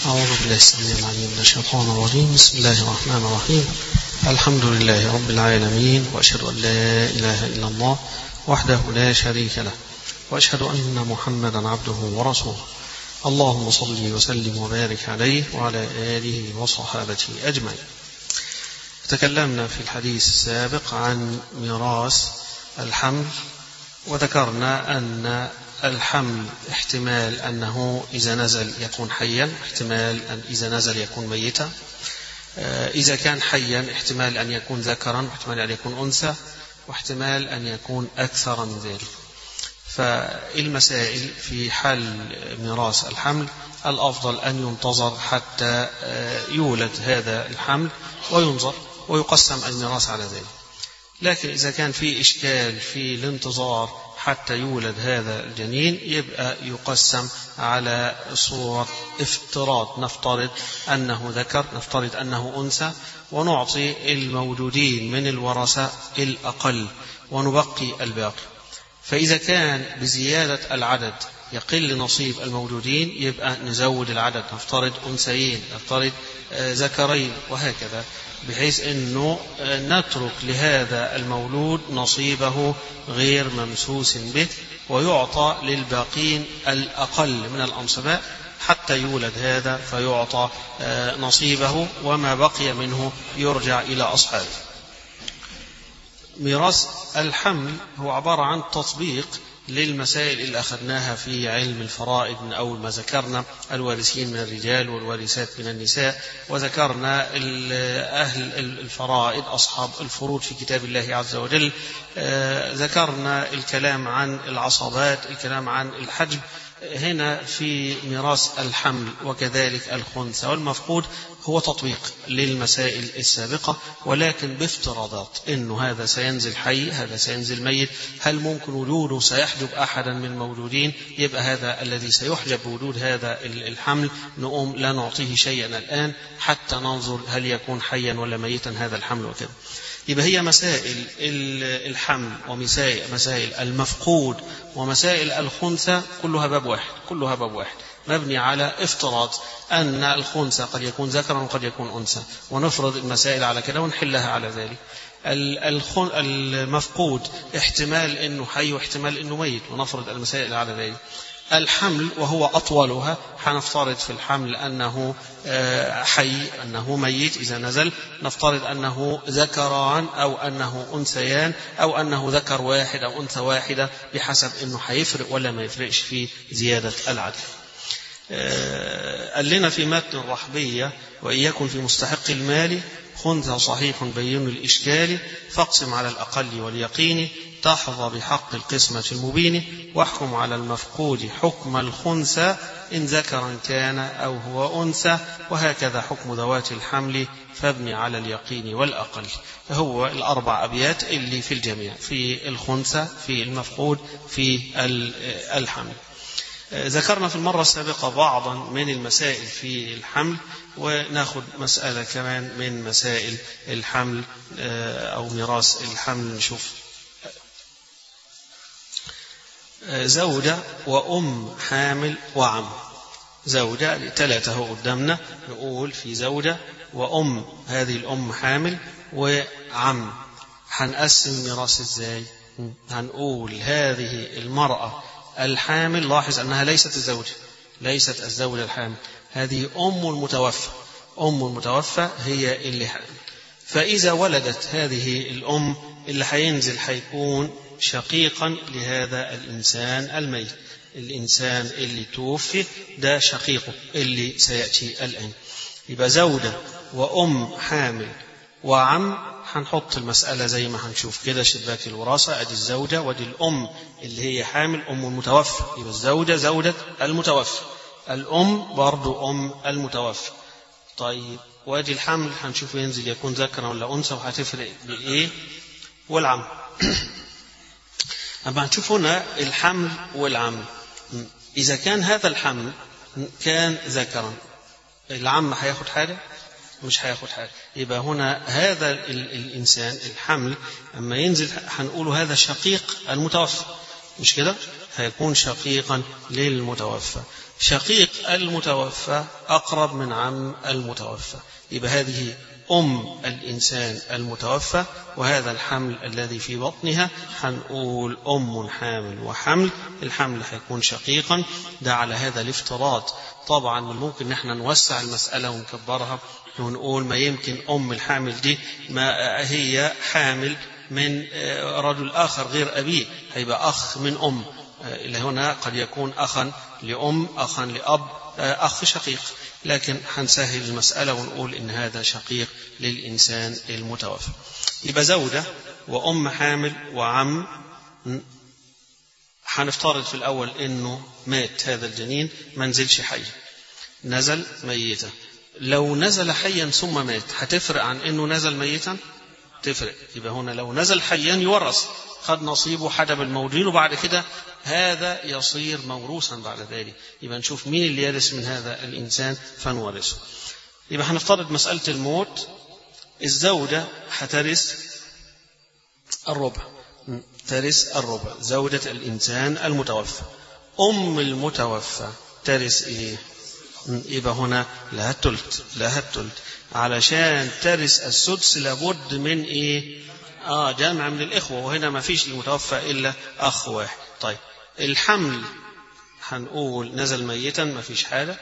أعوذ بالله السميع العليم من الشيطان الرجيم بسم الله الرحمن الرحيم الحمد لله رب العالمين وأشهد أن لا إله إلا الله وحده لا شريك له وأشهد أن محمدا عبده ورسوله اللهم صل وسلم وبارك عليه وعلى آله وصحابته أجمعين تكلمنا في الحديث السابق عن ميراث الحمل وذكرنا أن الحمل احتمال أنه إذا نزل يكون حيا احتمال أن إذا نزل يكون ميتا إذا كان حيا احتمال أن يكون ذكرا واحتمال أن يكون أنثى واحتمال أن يكون أكثر من ذلك فالمسائل في حل ميراث الحمل الأفضل أن ينتظر حتى يولد هذا الحمل وينظر ويقسم الميراث على ذلك لكن إذا كان في إشكال في الانتظار حتى يولد هذا الجنين يبقى يقسم على صورة افتراض نفترض أنه ذكر نفترض أنه أنثى ونعطي الموجودين من الورثة الأقل ونبقي الباقي فإذا كان بزيادة العدد يقل نصيب الموجودين يبقى نزود العدد نفترض أنثيين نفترض ذكرين وهكذا بحيث أنه نترك لهذا المولود نصيبه غير ممسوس به ويعطى للباقين الأقل من الأنصباء حتى يولد هذا فيعطى نصيبه وما بقي منه يرجع إلى أصحابه ميراث الحمل هو عبارة عن تطبيق للمسائل اللي أخذناها في علم الفرائض من أول ما ذكرنا الوارثين من الرجال والوارثات من النساء وذكرنا أهل الفرائض أصحاب الفروض في كتاب الله عز وجل ذكرنا الكلام عن العصبات الكلام عن الحجب هنا في ميراث الحمل وكذلك الخنثى والمفقود هو تطبيق للمسائل السابقة ولكن بافتراضات انه هذا سينزل حي هذا سينزل ميت هل ممكن وجوده سيحجب احدا من الموجودين يبقى هذا الذي سيحجب بوجود هذا الحمل نقوم لا نعطيه شيئا الان حتى ننظر هل يكون حيا ولا ميتا هذا الحمل وكذا يبقى هي مسائل الحمل ومسائل مسائل المفقود ومسائل الخنثى كلها باب واحد كلها باب واحد مبني على افتراض أن الخنثى قد يكون ذكرا وقد يكون أنثى ونفرض المسائل على كده ونحلها على ذلك المفقود احتمال أنه حي واحتمال أنه ميت ونفرض المسائل على ذلك الحمل وهو أطولها حنفترض في الحمل أنه حي أنه ميت إذا نزل نفترض أنه ذكران أو أنه أنثيان أو أنه ذكر واحد أو أنثى واحدة بحسب أنه حيفرق ولا ما يفرقش في زيادة العدد قال لنا في متن الرحبية وإن يكن في مستحق المال خنثى صحيح بين الإشكال فاقسم على الأقل واليقين تحظى بحق القسمة المبين واحكم على المفقود حكم الخنثى إن ذكرا كان أو هو أنثى وهكذا حكم ذوات الحمل فابني على اليقين والأقل هو الأربع أبيات اللي في الجميع في الخنثى في المفقود في الحمل ذكرنا في المرة السابقة بعضا من المسائل في الحمل وناخذ مسألة كمان من مسائل الحمل أو ميراث الحمل نشوف زوجة وأم حامل وعم زوجة ثلاثة قدامنا نقول في زوجة وأم هذه الأم حامل وعم هنقسم ميراث ازاي هنقول هذه المرأة الحامل لاحظ أنها ليست الزوجة ليست الزوجة الحامل هذه أم المتوفى أم المتوفى هي اللي حامل فإذا ولدت هذه الأم اللي هينزل هيكون شقيقا لهذا الإنسان الميت الإنسان اللي توفي ده شقيقه اللي سيأتي الآن يبقى زوجة وأم حامل وعم هنحط المسألة زي ما هنشوف كده شباك الوراثة أدي الزوجة ودي الأم اللي هي حامل أم المتوفى يبقى الزوجة زوجة المتوفى الأم برضو أم المتوفى طيب وادي الحمل هنشوف ينزل يكون ذكرا ولا أنثى وهتفرق بإيه والعم أما هنشوف هنا الحمل والعم إذا كان هذا الحمل كان ذكرا العم هياخد حاجة مش هياخد حاجة يبقى هنا هذا الإنسان الحمل أما ينزل هنقول هذا شقيق المتوفى مش كده هيكون شقيقا للمتوفى شقيق المتوفى أقرب من عم المتوفى يبقى هذه أم الإنسان المتوفى وهذا الحمل الذي في بطنها هنقول أم حامل وحمل الحمل هيكون شقيقا ده على هذا الافتراض طبعا من ممكن نحن نوسع المسألة ونكبرها ونقول ما يمكن أم الحامل دي ما هي حامل من رجل آخر غير أبيه هيبقى أخ من أم اللي هنا قد يكون أخا لأم أخا لأب أخ شقيق لكن هنسهل المسألة ونقول إن هذا شقيق للإنسان المتوفى يبقى زوجة وأم حامل وعم هنفترض في الأول إنه مات هذا الجنين ما نزلش حي نزل ميتا لو نزل حيا ثم مات هتفرق عن إنه نزل ميتا تفرق يبقى هنا لو نزل حيا يورث خد نصيبه حجب الموجودين وبعد كده هذا يصير موروثا بعد ذلك يبقى نشوف مين اللي يرث من هذا الإنسان فنورثه يبقى هنفترض مسألة الموت الزوجة هترث الربع ترث الربع زوجة الإنسان المتوفى أم المتوفى ترث إيه يبقى هنا لها التلت لها التلت علشان ترث السدس لابد من إيه آه جامع من الإخوة وهنا ما فيش المتوفى إلا أخ واحد طيب الحمل هنقول نزل ميتا ما فيش حاجة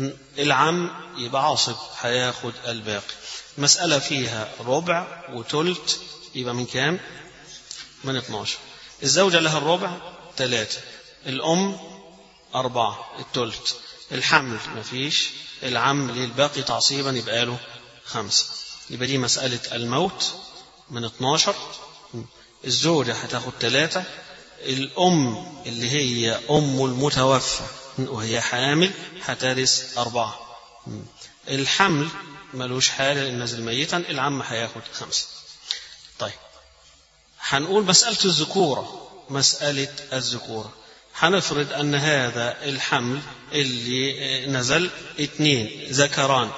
العم يبقى عاصب هياخد الباقي مسألة فيها ربع وتلت يبقى من كام من 12 الزوجة لها الربع ثلاثة الأم أربعة التلت الحمل ما فيش العم للباقي تعصيبا يبقى له خمسة يبقى دي مسألة الموت من 12 الزوجة هتاخد ثلاثة الأم اللي هي أم المتوفى وهي حامل هترث أربعة الحمل ملوش حالة لأن نزل ميتا العم هياخد خمسة طيب هنقول مسألة الذكورة مسألة الذكورة هنفرض أن هذا الحمل اللي نزل اثنين ذكران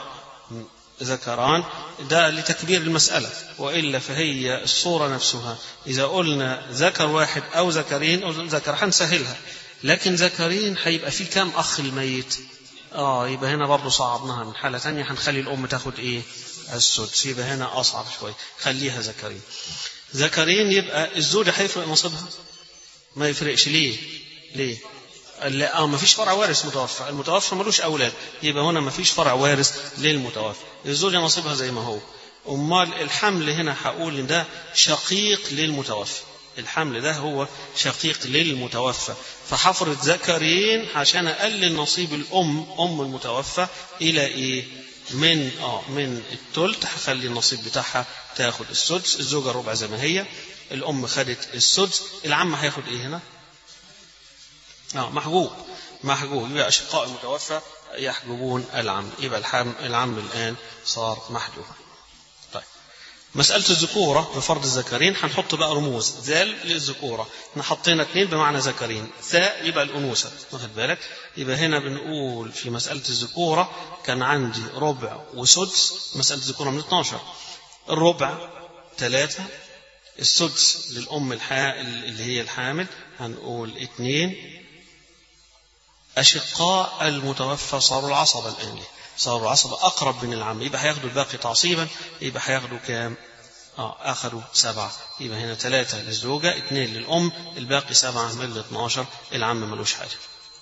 ذكران ده لتكبير المسألة وإلا فهي الصورة نفسها إذا قلنا ذكر واحد أو ذكرين أو ذكر هنسهلها لكن ذكرين هيبقى في كام أخ الميت آه يبقى هنا برضه صعبناها من حالة تانية هنخلي الأم تاخد إيه السدس يبقى هنا أصعب شوية خليها ذكرين ذكرين يبقى الزوجة هيفرق نصيبها ما يفرقش ليه ليه لا اه ما فيش فرع وارث متوفى المتوفى ملوش اولاد يبقى هنا ما فيش فرع وارث للمتوفى الزوجه نصيبها زي ما هو امال الحمل هنا هقول ان ده شقيق للمتوفى الحمل ده هو شقيق للمتوفى فحفرت ذكرين عشان اقلل نصيب الام ام المتوفى الى ايه من اه من الثلث هخلي النصيب بتاعها تاخد السدس الزوجه ربع زي ما هي الام خدت السدس العم هياخد ايه هنا اه محجوب محجوب يبقى أشقاء المتوفى يحجبون العم يبقى الحم العم الآن صار محجوب طيب مسألة الذكورة بفرض الذكرين هنحط بقى رموز ذال للذكورة احنا حطينا اثنين بمعنى ذكرين ثاء يبقى الأنوثة واخد بالك يبقى هنا بنقول في مسألة الذكورة كان عندي ربع وسدس مسألة الذكورة من 12 الربع ثلاثة السدس للأم الحا... اللي هي الحامل هنقول اثنين أشقاء المتوفى صاروا العصبة الآن صاروا العصبة أقرب من العم يبقى هياخدوا الباقي تعصيبا يبقى هياخدوا كام؟ اه أخذوا سبعة يبقى هنا ثلاثة للزوجة اثنين للأم الباقي سبعة من ال 12 العم ملوش حاجة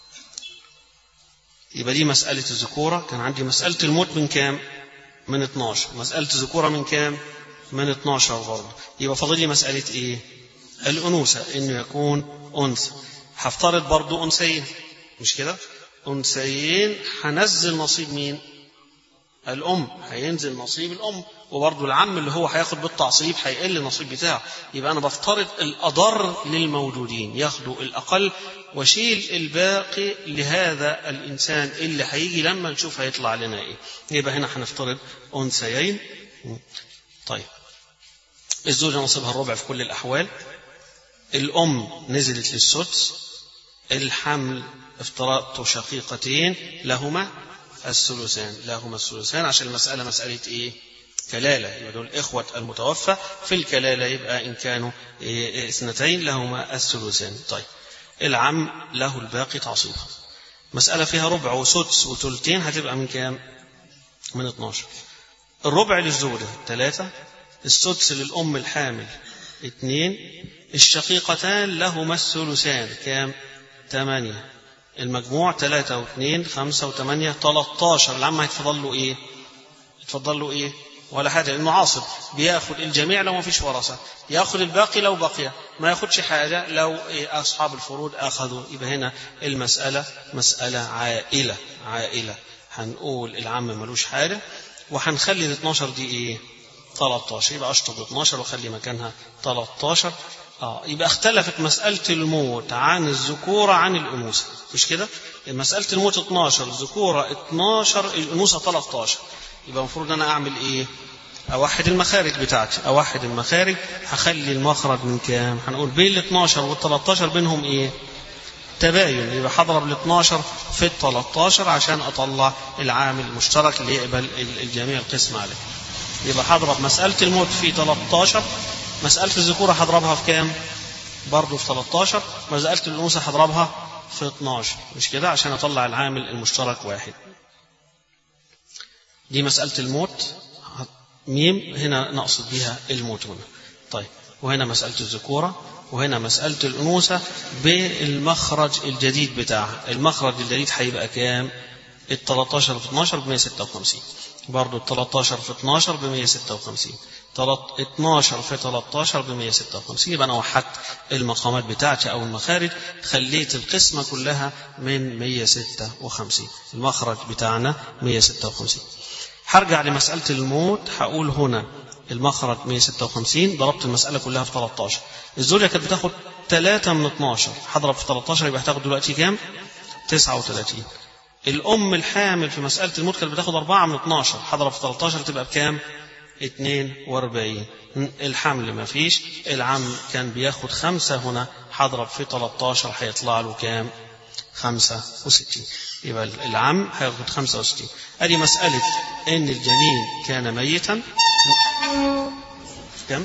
يبقى دي مسألة الذكورة كان عندي مسألة الموت من كام؟ من 12 مسألة الذكورة من كام؟ من 12 برضه يبقى فاضل لي مسألة إيه؟ الأنوثة إنه يكون أنثى هفترض برضه أنثيين مش كده أنثيين هنزل نصيب مين الأم هينزل نصيب الأم وبرضه العم اللي هو هياخد بالتعصيب هيقل النصيب بتاعه يبقى أنا بفترض الأضر للموجودين ياخدوا الأقل وشيل الباقي لهذا الإنسان اللي هيجي لما نشوف هيطلع لنا إيه يبقى هنا هنفترض أنثيين طيب الزوجة نصيبها الربع في كل الأحوال الأم نزلت للسدس الحمل افترضت شقيقتين لهما الثلثان لهما الثلثان عشان المسألة مسألة إيه؟ كلالة يبقى دول إخوة المتوفى في الكلالة يبقى إن كانوا إيه اثنتين لهما الثلثان طيب العم له الباقي تعصيبا مسألة فيها ربع وسدس وثلثين هتبقى من كام؟ من 12 الربع للزوجة ثلاثة السدس للأم الحامل اثنين الشقيقتان لهما الثلثان كام؟ ثمانية المجموع ثلاثة واثنين خمسة وثمانية 13 العم هيتفضل له إيه؟ يتفضل له إيه؟ ولا حاجة لأنه عاصب بياخد الجميع لو ما فيش ورثة ياخد الباقي لو بقي ما ياخدش حاجة لو إيه أصحاب الفروض أخذوا يبقى هنا المسألة مسألة عائلة عائلة هنقول العم ملوش حاجة وهنخلي ال 12 دي إيه 13 يبقى أشطب 12 وخلي مكانها 13 اه يبقى اختلفت مسألة الموت عن الذكورة عن الأنوثة مش كده؟ مسألة الموت 12 الذكورة 12 الأنوثة 13 يبقى المفروض أنا أعمل إيه؟ أوحد المخارج بتاعتي أوحد المخارج هخلي المخرج من كام؟ هنقول بين ال 12 وال 13 بينهم إيه؟ تباين يبقى هضرب ال 12 في ال 13 عشان أطلع العامل المشترك اللي يقبل الجميع القسم عليه. يبقى هضرب مسألة الموت في 13 مسألة الذكورة هضربها في كام؟ برضه في 13 مسألة الأنوثة هضربها في 12 مش كده عشان أطلع العامل المشترك واحد دي مسألة الموت ميم هنا نقصد بها الموت هنا طيب وهنا مسألة الذكورة وهنا مسألة الأنوثة بالمخرج الجديد بتاعها المخرج الجديد هيبقى كام؟ ال 13 في 12 ب 156 برضه ال 13 في 12 ب 156 12 في 13 ب 156 يبقى انا وحدت المقامات بتاعتي او المخارج خليت القسمه كلها من 156 المخرج بتاعنا 156 هرجع لمساله الموت هقول هنا المخرج 156 ضربت المساله كلها في 13 الزوجه كانت بتاخد 3 من 12 هضرب في 13 يبقى هتاخد دلوقتي كام 39 الام الحامل في مساله الموت كانت بتاخد 4 من 12 هضرب في 13 تبقى بكام 42 الحمل ما فيش العم كان بياخد خمسة هنا هضرب في 13 هيطلع له كام 65 يبقى العم هياخد 65 ادي مسألة ان الجنين كان ميتا كم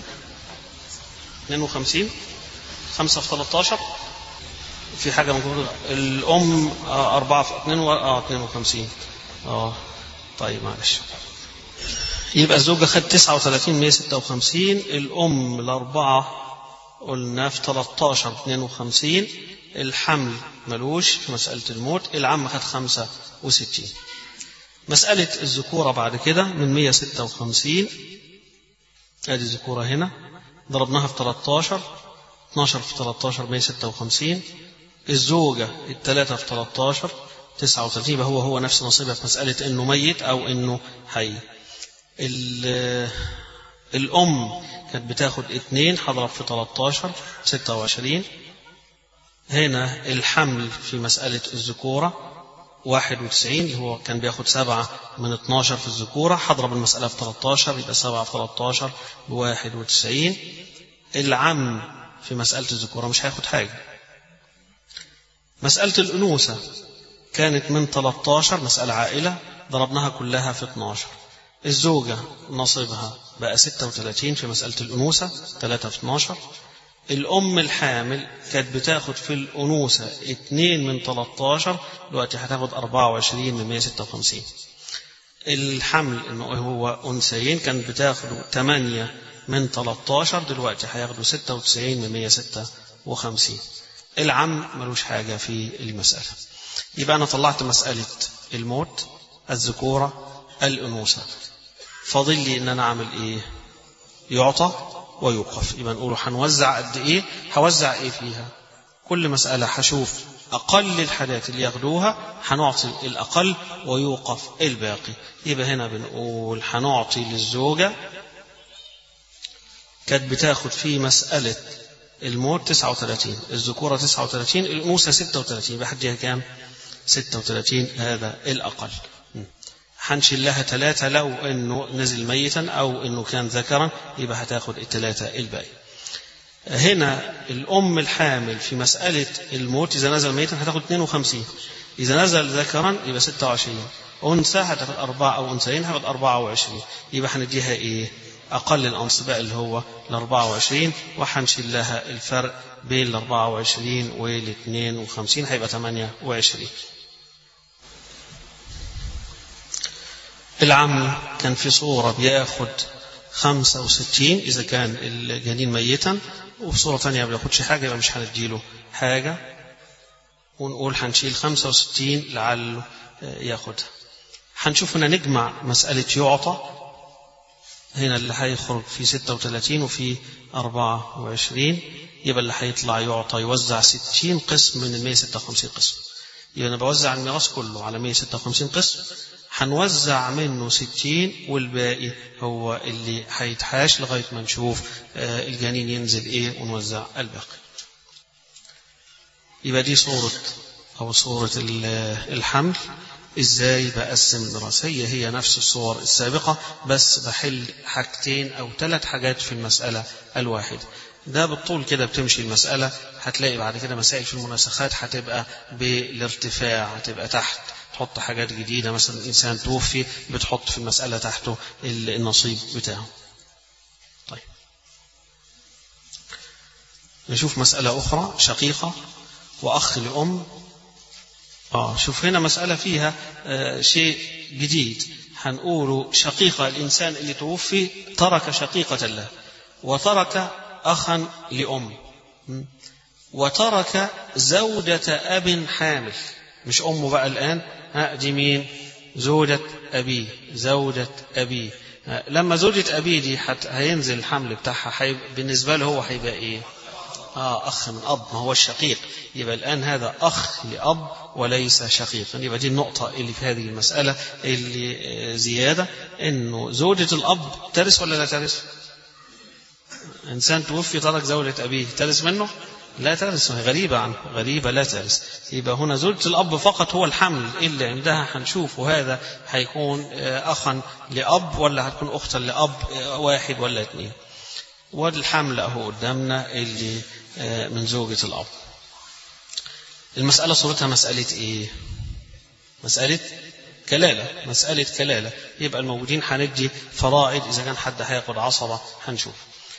52 5 في 13 في حاجة موجودة الأم أربعة في 2 اه 52 اه طيب معلش يبقى الزوجة خد 39 156 الأم الأربعة قلنا في 13 52 الحمل ملوش في مسألة الموت العم خد 65 مسألة الذكورة بعد كده من 156 ادي الذكورة هنا ضربناها في 13 12 في 13 156 الزوجة الثلاثة في 13 39 يبقى هو هو نفس نصيبها في مسألة انه ميت او انه حي الأم كانت بتاخد اتنين هضرب في 13 26 هنا الحمل في مسألة الذكورة 91 اللي هو كان بياخد سبعة من 12 في الذكورة هضرب المسألة في 13 يبقى سبعة في 13 ب 91 العم في مسألة الذكورة مش هياخد حاجة مسألة الأنوثة كانت من 13 مسألة عائلة ضربناها كلها في 12 الزوجة نصيبها بقى 36 في مسألة الأنوثة 3 في 12 الأم الحامل كانت بتاخد في الأنوثة 2 من 13 دلوقتي هتاخد 24 من 156 الحمل إنه هو أنثيين كانت بتاخد 8 من 13 دلوقتي هياخدوا 96 من 156 العم ملوش حاجة في المسألة يبقى أنا طلعت مسألة الموت الذكورة الأنوثة فاضل لي ان انا اعمل ايه يعطى ويوقف يبقى نقول هنوزع قد ايه هوزع ايه فيها كل مسألة هشوف أقل الحاجات اللي ياخدوها هنعطي الأقل ويوقف الباقي يبقى هنا بنقول هنعطي للزوجة كانت بتاخد في مسألة الموت 39 الذكورة 39 الأنوثة 36 يبقى هديها كام 36 هذا الأقل هنشيل لها ثلاثة لو انه نزل ميتا او انه كان ذكرا يبقى هتاخد الثلاثة الباقي. هنا الام الحامل في مسألة الموت اذا نزل ميتا هتاخد 52 اذا نزل ذكرا يبقى 26 انثى هتاخد أربعة او انثيين هتاخد 24 يبقى هنديها ايه؟ أقل الأنصباء اللي هو ال 24 وهنشيل لها الفرق بين ال 24 وال 52 هيبقى 28 العم كان في صورة بياخد 65 إذا كان الجنين ميتا وفي صورة ثانية ما بياخدش حاجة يبقى مش هنديله حاجة ونقول هنشيل 65 لعله ياخدها هنشوف هنا نجمع مسألة يعطى هنا اللي هيخرج في 36 وفي 24 يبقى اللي هيطلع يعطى يوزع 60 قسم من ال 156 قسم يبقى أنا بوزع الميراث كله على 156 قسم هنوزع منه 60 والباقي هو اللي هيتحاش لغاية ما نشوف الجنين ينزل ايه ونوزع الباقي يبقى دي صورة أو صورة الحمل ازاي بقسم الميراث هي هي نفس الصور السابقة بس بحل حاجتين أو ثلاث حاجات في المسألة الواحدة ده بالطول كده بتمشي المسألة هتلاقي بعد كده مسائل في المناسخات هتبقى بالارتفاع هتبقى تحت تحط حاجات جديدة مثلا إنسان توفي بتحط في المسألة تحته النصيب بتاعه طيب نشوف مسألة أخرى شقيقة وأخ لأم آه شوف هنا مسألة فيها آه شيء جديد هنقوله شقيقة الإنسان اللي توفي ترك شقيقة له وترك أخا لأم وترك زوجة أب حامل مش أمه بقى الآن ها دي مين زوجة أبيه زوجة أبيه لما زوجة أبيه دي حت هينزل الحمل بتاعها حيب بالنسبة له هو هيبقى إيه آه أخ من أب ما هو الشقيق يبقى الآن هذا أخ لأب وليس شقيق يبقى دي النقطة اللي في هذه المسألة اللي زيادة إنه زوجة الأب ترث ولا لا ترث؟ إنسان توفي ترك زوجة أبيه ترث منه؟ لا ترث وهي غريبة عنه غريبة لا ترث يبقى هنا زوجة الأب فقط هو الحمل اللي عندها هنشوف وهذا هيكون أخا لأب ولا هتكون أختا لأب واحد ولا اثنين والحمل أهو قدامنا اللي من زوجة الأب المسألة صورتها مسألة إيه مسألة كلالة مسألة كلالة يبقى الموجودين هندي فرائض إذا كان حد هياخد عصبة هنشوف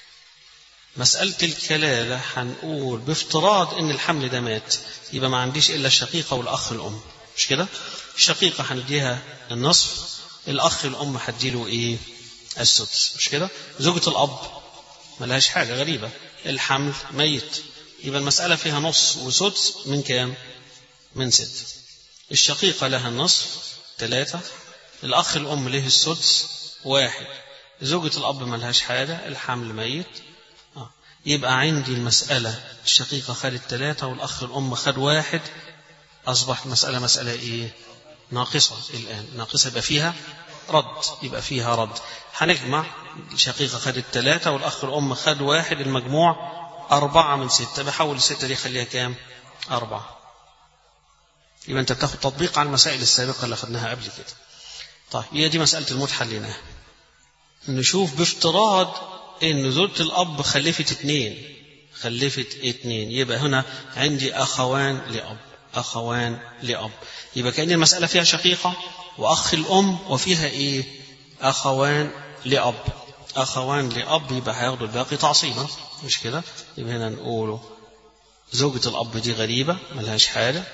مسألة الكلالة هنقول بافتراض إن الحمل ده مات يبقى ما عنديش إلا الشقيقة والأخ الأم مش كده؟ الشقيقة هنديها النصف الأخ الأم هديله إيه؟ السدس مش كده؟ زوجة الأب ملهاش حاجة غريبة الحمل ميت يبقى المسألة فيها نص وسدس من كام؟ من ست الشقيقة لها النصف ثلاثة الأخ الأم له السدس واحد زوجة الأب ملهاش حاجة الحمل ميت آه. يبقى عندي المسألة الشقيقة خدت ثلاثة والأخ الأم خد واحد أصبحت مسألة مسألة إيه؟ ناقصة الآن ناقصة يبقى فيها رد يبقى فيها رد هنجمع الشقيقة خدت ثلاثة والأخ الأم خد واحد المجموع أربعة من ستة بحول الستة دي خليها كام؟ أربعة يبقى أنت بتاخد تطبيق على المسائل السابقة اللي أخذناها قبل كده طيب هي دي مسألة الموت حليناها نشوف بافتراض ان زوجة الاب خلفت اثنين خلفت اثنين يبقى هنا عندي اخوان لاب اخوان لاب يبقى كأن المسألة فيها شقيقة واخ الام وفيها ايه اخوان لاب اخوان لاب يبقى هياخدوا الباقي تعصيبا مش كده يبقى هنا نقوله زوجة الاب دي غريبة ملهاش حاجة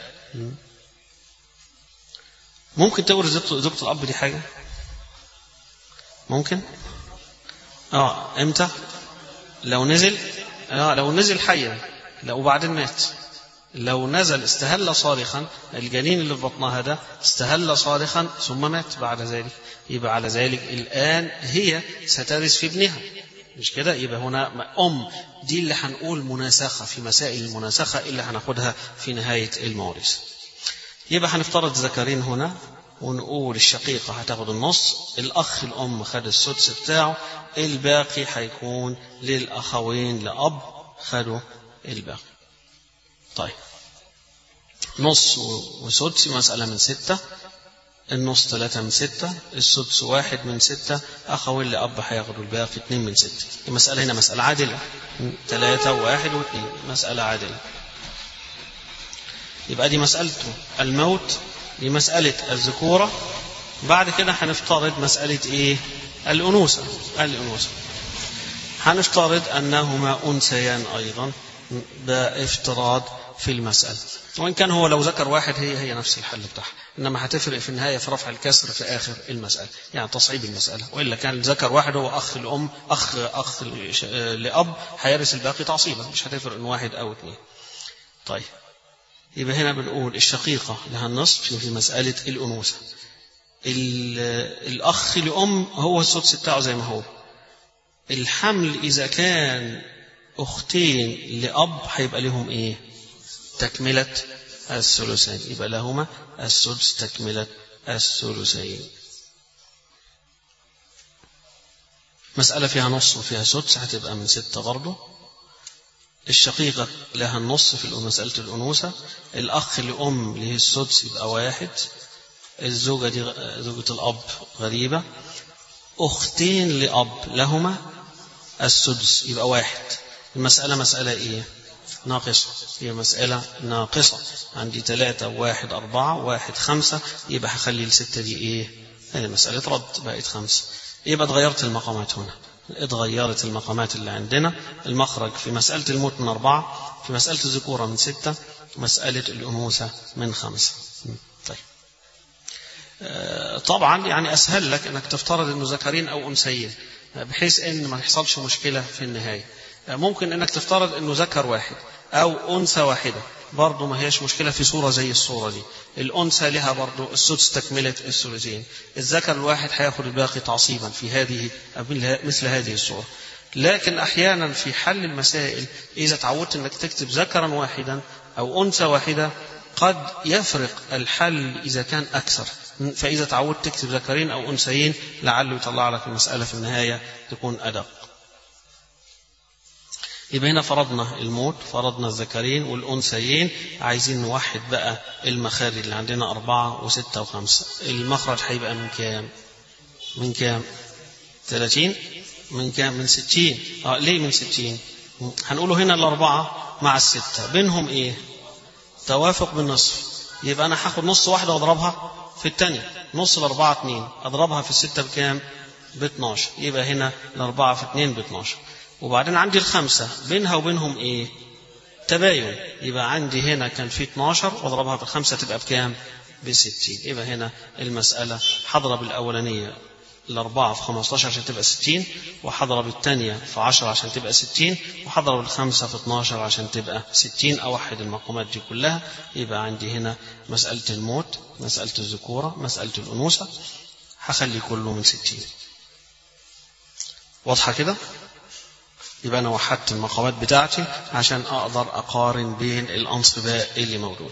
ممكن تورث زوجة الاب دي حاجة ممكن اه امتى لو نزل اه لو نزل حيا لو وبعدين مات لو نزل استهل صارخا الجنين اللي في بطنها ده استهل صارخا ثم مات بعد ذلك يبقى على ذلك الآن هي سترث في ابنها مش كده يبقى هنا أم دي اللي هنقول مناسخة في مسائل المناسخة اللي هناخدها في نهاية المواريث يبقى هنفترض ذكرين هنا ونقول الشقيقة هتاخد النص الأخ الأم خد السدس بتاعه الباقي هيكون للأخوين لأب خدوا الباقي طيب نص وسدس مسألة من ستة النص ثلاثة من ستة السدس واحد من ستة أخوين لأب هياخدوا الباقي اتنين من ستة المسألة هنا مسألة عادلة ثلاثة وواحد واثنين مسألة عادلة يبقى دي مسألته الموت دي مسألة الذكورة بعد كده هنفترض مسألة إيه؟ الأنوثة الأنوثة هنفترض أنهما أنثيان أيضا بافتراض في المسألة وإن كان هو لو ذكر واحد هي هي نفس الحل بتاعها إنما هتفرق في النهاية في رفع الكسر في آخر المسألة يعني تصعيب المسألة وإلا كان ذكر واحد هو أخ الأم أخ أخ لأب هيرث الباقي تعصيبا مش هتفرق إن واحد أو اثنين طيب يبقى هنا بنقول الشقيقة لها النصف في مسألة الأنوثة الأخ لأم هو السدس بتاعه زي ما هو الحمل إذا كان أختين لأب هيبقى لهم إيه تكملة الثلثين يبقى لهما السدس تكملة الثلثين مسألة فيها نص وفيها سدس هتبقى من ستة برضه الشقيقة لها النص في مسألة الأنوثة الأخ لأم له السدس يبقى واحد الزوجة دي زوجة الأب غريبة أختين لأب لهما السدس يبقى واحد المسألة مسألة إيه ناقصة هي مسألة ناقصة عندي ثلاثة واحد أربعة واحد خمسة يبقى هخلي الستة دي إيه هذه مسألة رد بقت خمسة يبقى اتغيرت المقامات هنا اتغيرت المقامات اللي عندنا المخرج في مسألة الموت من أربعة في مسألة الذكورة من ستة مسألة الأنوثة من خمسة طيب طبعا يعني أسهل لك أنك تفترض أنه ذكرين أو أنثيين بحيث أن ما يحصلش مشكلة في النهاية ممكن أنك تفترض أنه ذكر واحد أو أنثى واحدة برضه ما هيش مشكلة في صورة زي الصورة دي الأنثى لها برضه السدس تكملة الثلثين الذكر الواحد هياخد الباقي تعصيبا في هذه مثل هذه الصورة لكن أحيانا في حل المسائل إذا تعودت أنك تكتب ذكرا واحدا أو أنثى واحدة قد يفرق الحل إذا كان أكثر فإذا تعودت تكتب ذكرين أو أنثيين لعله يطلع لك المسألة في النهاية تكون أدق يبقى هنا فرضنا الموت فرضنا الذكرين والأنثيين عايزين نوحد بقى المخارج اللي عندنا أربعة وستة وخمسة المخرج هيبقى من كام من كام ثلاثين من كام من ستين آه ليه من ستين هنقوله هنا الأربعة مع الستة بينهم إيه توافق بالنصف يبقى أنا هاخد نص واحدة وأضربها في الثانية نص الأربعة اتنين أضربها في الستة بكام ب 12 يبقى هنا الأربعة في اتنين ب 12 وبعدين عندي الخمسة بينها وبينهم إيه تباين يبقى عندي هنا كان في 12 واضربها في الخمسة تبقى بكام ب 60 يبقى هنا المسألة هضرب الأولانية الأربعة في 15 عشان تبقى 60 وهضرب الثانية في 10 عشان تبقى 60 وهضرب الخمسة في 12 عشان تبقى 60 أوحد المقامات دي كلها يبقى عندي هنا مسألة الموت مسألة الذكورة مسألة الأنوثة هخلي كله من 60 واضحة كده؟ يبقى أنا وحدت المقامات بتاعتي عشان أقدر أقارن بين الأنصباء اللي موجودة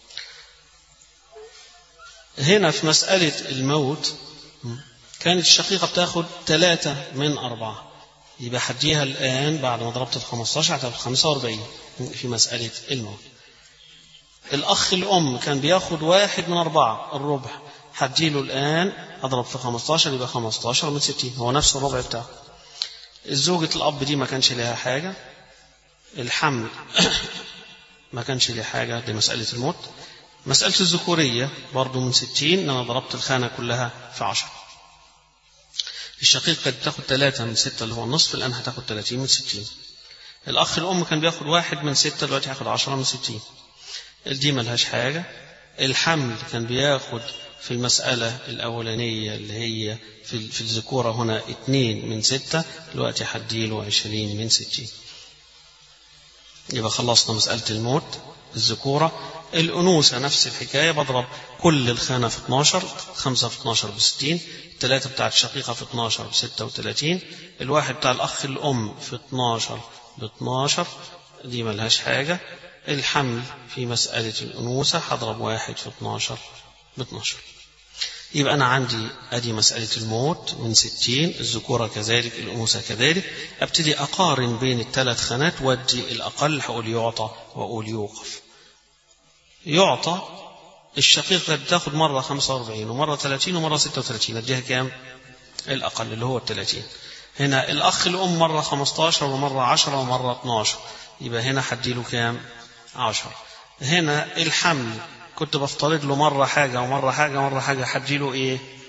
هنا في مسألة الموت كانت الشقيقة بتاخد ثلاثة من أربعة يبقى حديها الآن بعد ما ضربت ال 15 هتاخد 45 في مسألة الموت الأخ الأم كان بياخد واحد من أربعة الربع هديله الآن أضرب في 15 يبقى 15 من 60 هو نفس الربع بتاعه الزوجة الأب دي ما كانش لها حاجة الحمل ما كانش لها حاجة دي مسألة الموت مسألة الذكورية برضو من 60 أنا ضربت الخانة كلها في 10 الشقيق كانت بتاخد ثلاثة من ستة اللي هو النصف الآن هتاخد 30 من 60 الأخ الأم كان بياخد واحد من ستة دلوقتي هياخد 10 من 60 دي ملهاش حاجة الحمل كان بياخد في المسألة الأولانية اللي هي في, في الذكورة هنا اتنين من ستة دلوقتي هديله عشرين من ستين يبقى خلصنا مسألة الموت الذكورة الأنوثة نفس الحكاية بضرب كل الخانة في 12 خمسة في 12 ب 60 الثلاثة بتاعت الشقيقة في 12 ب 36 الواحد بتاع الأخ الأم في 12 ب 12 دي ملهاش حاجة الحمل في مسألة الأنوثة هضرب واحد في 12 ب 12 يبقى أنا عندي أدي مسألة الموت من ستين الذكورة كذلك الأنوثة كذلك أبتدي أقارن بين الثلاث خانات وأدي الأقل هقول يعطى وأقول يوقف يعطى الشقيقة بتاخد مرة 45 ومرة 30 ومرة 36 أديها كام؟ الأقل اللي هو ال 30 هنا الأخ الأم مرة 15 ومرة 10 ومرة 12 يبقى هنا هديله كام؟ 10 هنا الحمل كنت بفترض له مرة حاجة ومرة حاجة ومرة حاجة هديله إيه؟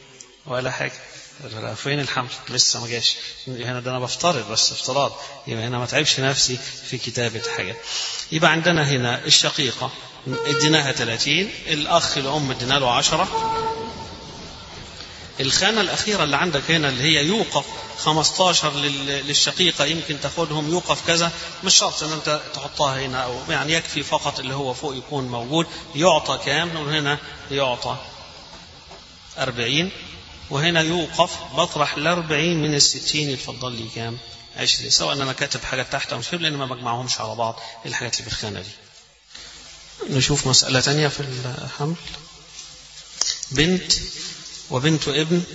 ولا حاجة فين الحمل لسه ما جاش هنا ده انا بفترض بس افتراض يبقى هنا ما تعبش نفسي في كتابة حاجة يبقى عندنا هنا الشقيقة اديناها 30 الاخ الام ادينا له 10 الخانة الأخيرة اللي عندك هنا اللي هي يوقف 15 للشقيقة يمكن تاخدهم يوقف كذا مش شرط ان انت تحطها هنا او يعني يكفي فقط اللي هو فوق يكون موجود يعطى كام نقول هنا يعطى 40 وهنا يوقف بطرح الأربعين من الستين يتفضل لي كام عشرين سواء أنا كاتب حاجة تحت أو مش لأن ما بجمعهمش على بعض الحاجات اللي في الخانة دي نشوف مسألة تانية في الحمل بنت وبنت ابن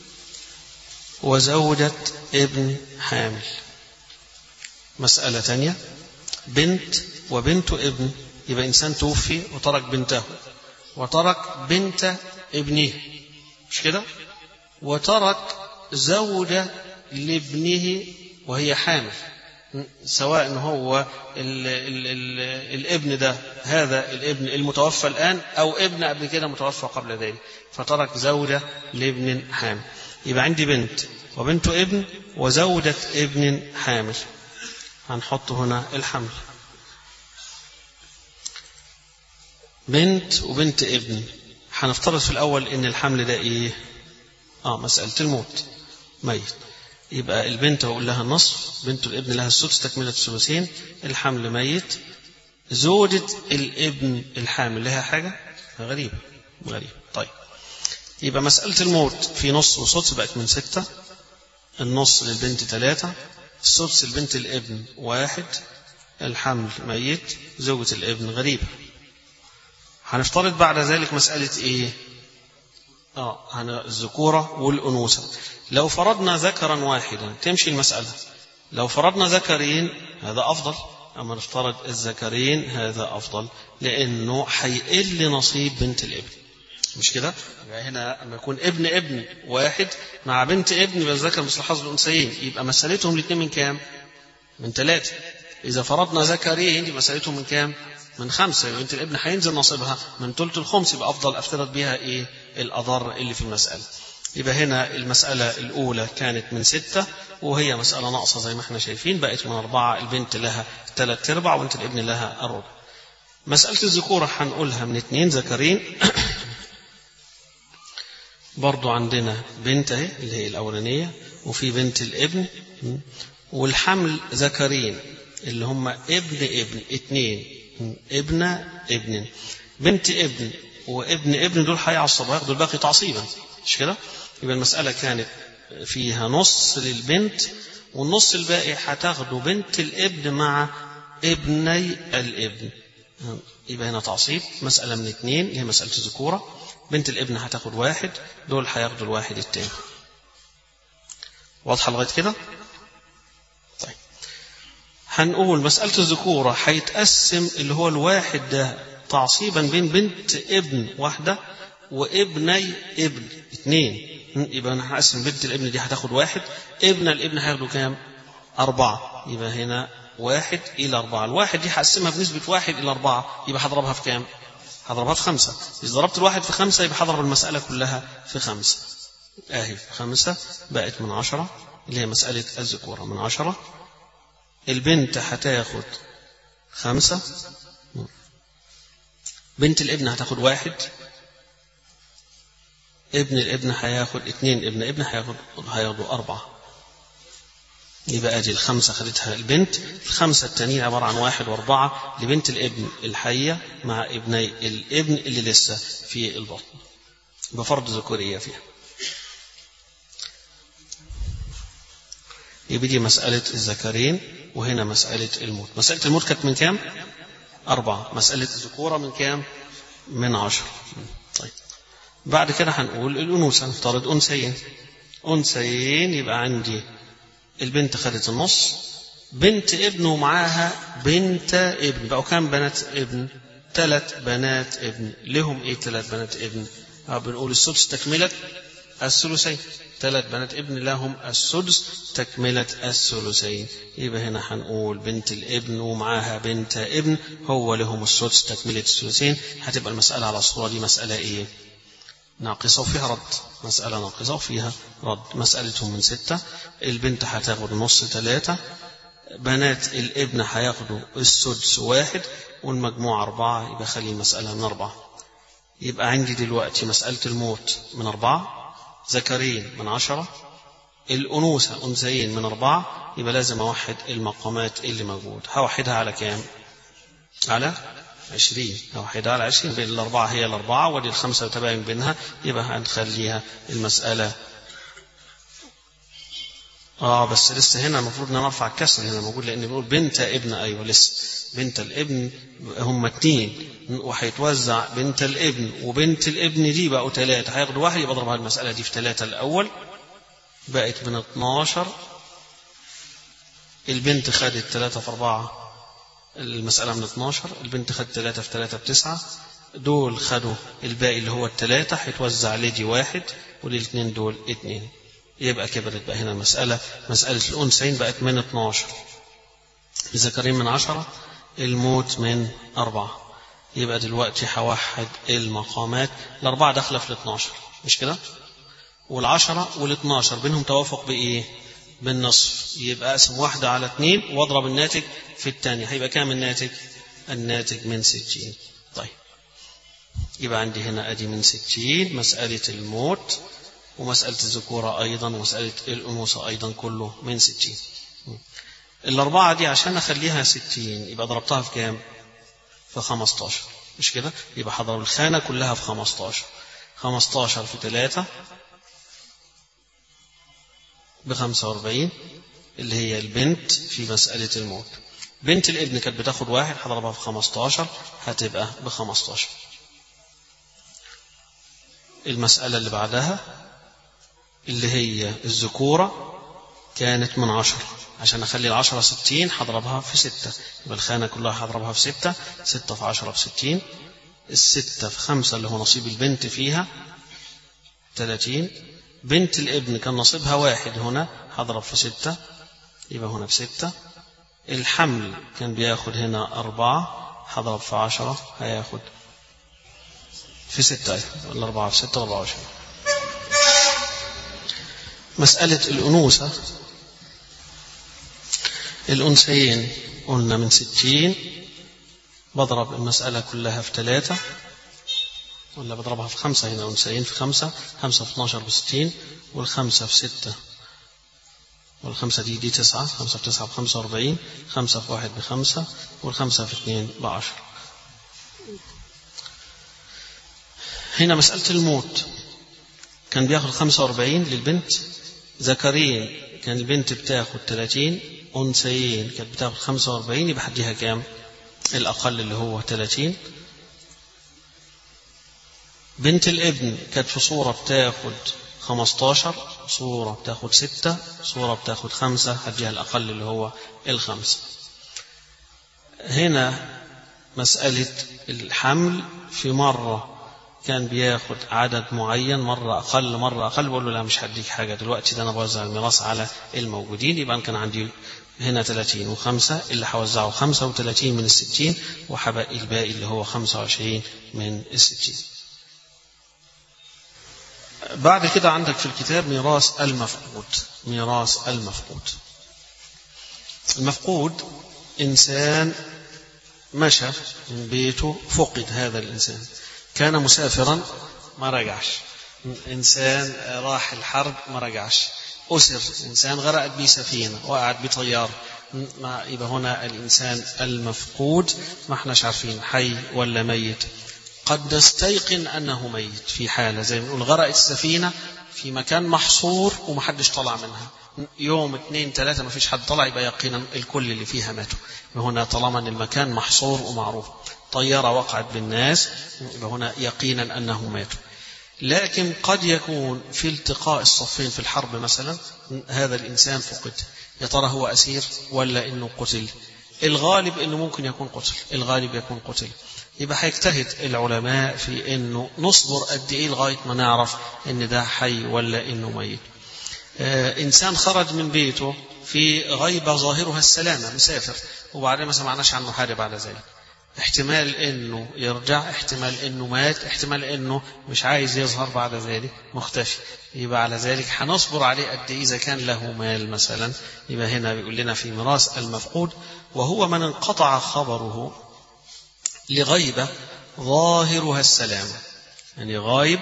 وزوجة ابن حامل مسألة تانية بنت وبنت ابن يبقى إنسان توفي وترك بنته وترك بنت ابنه مش كده وترك زوجة لابنه وهي حامل سواء هو ال ال ال الابن ده هذا الابن المتوفى الآن أو ابن قبل كده متوفى قبل ذلك فترك زوجة لابن حامل يبقى عندي بنت وبنت ابن وزوجة ابن حامل هنحط هنا الحمل بنت وبنت ابن هنفترض في الأول إن الحمل ده إيه آه مسألة الموت ميت يبقى البنت هقول لها النصف بنت الابن لها السدس تكملة الثلثين الحمل ميت زوجة الابن الحامل لها حاجة غريبة غريبة طيب يبقى مسألة الموت في نص وسدس بقت من ستة النص للبنت ثلاثة السدس البنت الابن واحد الحمل ميت زوجة الابن غريبة هنفترض بعد ذلك مسألة ايه اه الذكورة والأنوثة لو فرضنا ذكرا واحدا تمشي المسألة لو فرضنا ذكرين هذا أفضل أما نفترض الذكرين هذا أفضل لأنه هيقل نصيب بنت الابن مش كده؟ يبقى هنا لما يكون ابن ابن واحد مع بنت ابن يبقى الذكر مثل حظ الأنثيين يبقى مسألتهم الاثنين من كام؟ من ثلاثة إذا فرضنا ذكرين يبقى مسألتهم من كام؟ من خمسة يبقى بنت الابن هينزل نصيبها من ثلث الخمس يبقى أفضل أفترض بها إيه؟ الأضر اللي في المسألة يبقى هنا المسألة الأولى كانت من ستة وهي مسألة ناقصة زي ما احنا شايفين بقت من أربعة البنت لها ثلاث أرباع وبنت الابن لها الربع مسألة الذكورة هنقولها من اثنين ذكرين برضو عندنا بنت اهي اللي هي الأولانية وفي بنت الابن والحمل ذكرين اللي هم ابن ابن اثنين ابنة ابن بنت ابن وابن ابن دول هيعصبوا هياخدوا الباقي تعصيبا مش كده؟ يبقى المسألة كانت فيها نص للبنت والنص الباقي هتاخده بنت الابن مع ابني الابن يبقى هنا تعصيب مسألة من اثنين اللي هي مسألة الذكورة بنت الابن هتاخد واحد دول هياخدوا الواحد التاني واضحة لغاية كده؟ طيب هنقول مسألة الذكورة هيتقسم اللي هو الواحد ده تعصيبا بين بنت ابن واحدة وابني ابن اثنين يبقى انا هقسم بنت الابن دي هتاخد واحد ابن الابن هياخدوا كام؟ أربعة يبقى هنا واحد إلى أربعة الواحد دي هقسمها بنسبة واحد إلى أربعة يبقى هضربها في كام؟ هضربها في خمسة إذا ضربت الواحد في خمسة يبقى هضرب المسألة كلها في خمسة آهي في خمسة بقت من عشرة اللي هي مسألة الذكورة من عشرة البنت هتاخد خمسة بنت الابن هتاخد واحد ابن الابن هياخد اتنين ابن ابن هياخد هياخدوا أربعة يبقى ادي الخمسة خدتها البنت الخمسة التانيين عبارة عن واحد واربعة لبنت الابن الحية مع ابني الابن اللي لسه في البطن بفرض ذكورية فيها يبقى دي مسألة الذكرين وهنا مسألة الموت مسألة الموت كانت من كام؟ أربعة مسألة الذكورة من كام؟ من عشر طيب بعد كده هنقول الأنوثة نفترض أنثيين أنثيين يبقى عندي البنت خدت النص بنت ابن ومعاها بنت ابن بقوا كام بنات ابن ثلاث بنات ابن لهم ايه ثلاث بنات ابن اه بنقول السدس تكملة الثلثين ثلاث بنات ابن لهم السدس تكملة الثلثين يبقى هنا هنقول بنت الابن ومعاها بنت ابن هو لهم السدس تكملة الثلثين هتبقى المسألة على الصورة دي مسألة ايه ناقصة وفيها رد مسألة ناقصة وفيها رد مسألتهم من ستة البنت هتاخد نص ثلاثة بنات الابن هياخدوا السدس واحد والمجموع أربعة يبقى خلي المسألة من أربعة يبقى عندي دلوقتي مسألة الموت من أربعة ذكرين من عشرة الأنوثة أنثيين من أربعة يبقى لازم أوحد المقامات اللي موجود هوحدها على كام؟ على عشرين أوحدها على عشرين بين الأربعة هي الأربعة ودي الخمسة وتباين بينها يبقى هنخليها المسألة اه بس لسه هنا المفروض ان نرفع الكسر هنا موجود لان بيقول بنت ابن ايوه لسه بنت الابن هم اتنين وهيتوزع بنت الابن وبنت الابن دي بقوا ثلاثة هياخدوا واحد يبقى اضربها المسألة دي في ثلاثة الأول بقت من 12 البنت خدت ثلاثة في أربعة المسألة من 12 البنت خدت ثلاثة في ثلاثة بتسعة دول خدوا الباقي اللي هو الثلاثة هيتوزع لدي واحد وللاثنين دول اتنين يبقى كبرت بقى هنا المسألة مسألة الأنثيين بقت من 12 الذكرين من عشرة الموت من أربعة يبقى دلوقتي هوحد المقامات الأربعة داخلة في الاثناشر مش كده؟ والعشرة والاثناشر بينهم توافق بإيه؟ بالنصف يبقى أقسم واحدة على اثنين وأضرب الناتج في الثانية هيبقى كام الناتج؟ الناتج من ستين طيب يبقى عندي هنا أدي من ستين مسألة الموت ومسألة الذكورة أيضا ومسألة الأنوثة أيضا كله من ستين الأربعة دي عشان أخليها ستين يبقى ضربتها في كام؟ في خمستاشر مش كده؟ يبقى هضرب الخانة كلها في خمستاشر خمستاشر في ثلاثة بخمسة وأربعين اللي هي البنت في مسألة الموت بنت الابن كانت بتاخد واحد هضربها في خمستاشر هتبقى بخمستاشر المسألة اللي بعدها اللي هي الذكورة كانت من عشرة عشان أخلي العشرة ستين هضربها في ستة يبقى الخانة كلها هضربها في ستة ستة في عشرة في ستين الستة في خمسة اللي هو نصيب البنت فيها ثلاثين بنت الابن كان نصيبها واحد هنا هضرب في ستة يبقى هنا في ستة الحمل كان بياخد هنا أربعة هضرب في عشرة هياخد في ستة الأربعة في ستة وأربعة وعشرين مسألة الأنوثة الأنثيين قلنا من ستين بضرب المسألة كلها في ثلاثة ولا بضربها في خمسة هنا أنثيين في خمسة خمسة في 12 بستين والخمسة في ستة والخمسة دي دي تسعة خمسة في تسعة بخمسة وأربعين خمسة في واحد بخمسة والخمسة في اثنين بعشر هنا مسألة الموت كان بياخد خمسة وأربعين للبنت ذكرين كان البنت بتاخد 30 أنثيين كانت بتاخد 45 يبقى هديها كام؟ الأقل اللي هو 30 بنت الابن كانت في صورة بتاخد 15 صورة بتاخد 6 صورة بتاخد 5 هديها الأقل اللي هو الخمسة هنا مسألة الحمل في مرة كان بياخد عدد معين مرة أقل مرة أقل بقول له لا مش هديك حاجة دلوقتي ده أنا بوزع الميراث على الموجودين يبقى كان عندي هنا 30 وخمسة اللي هوزعه 35 من الستين وهبقي الباقي اللي هو 25 من الستين بعد كده عندك في الكتاب ميراث المفقود ميراث المفقود المفقود إنسان مشى من بيته فقد هذا الإنسان كان مسافرا ما رجعش إنسان راح الحرب ما رجعش أسر إنسان غرقت به سفينة وقعت بطيارة ما يبقى هنا الإنسان المفقود ما احناش عارفين حي ولا ميت قد نستيقن أنه ميت في حالة زي ما نقول غرقت السفينة في مكان محصور ومحدش طلع منها يوم اثنين ثلاثة ما فيش حد طلع يبقى يقينا الكل اللي فيها ماتوا هنا طالما ان المكان محصور ومعروف طيارة وقعت بالناس يبقى هنا يقينا أنه ماتوا لكن قد يكون في التقاء الصفين في الحرب مثلا هذا الإنسان فقد يا ترى هو أسير ولا إنه قتل الغالب إنه ممكن يكون قتل الغالب يكون قتل يبقى هيجتهد العلماء في إنه نصبر قد إيه لغاية ما نعرف إن ده حي ولا إنه ميت آه إنسان خرج من بيته في غيبة ظاهرها السلامة مسافر وبعدين ما سمعناش عنه حاجة بعد ذلك احتمال انه يرجع احتمال انه مات احتمال انه مش عايز يظهر بعد ذلك مختفي يبقى على ذلك هنصبر عليه قد ايه اذا كان له مال مثلا يبقى هنا بيقول لنا في ميراث المفقود وهو من انقطع خبره لغيبة ظاهرها السلام يعني غايب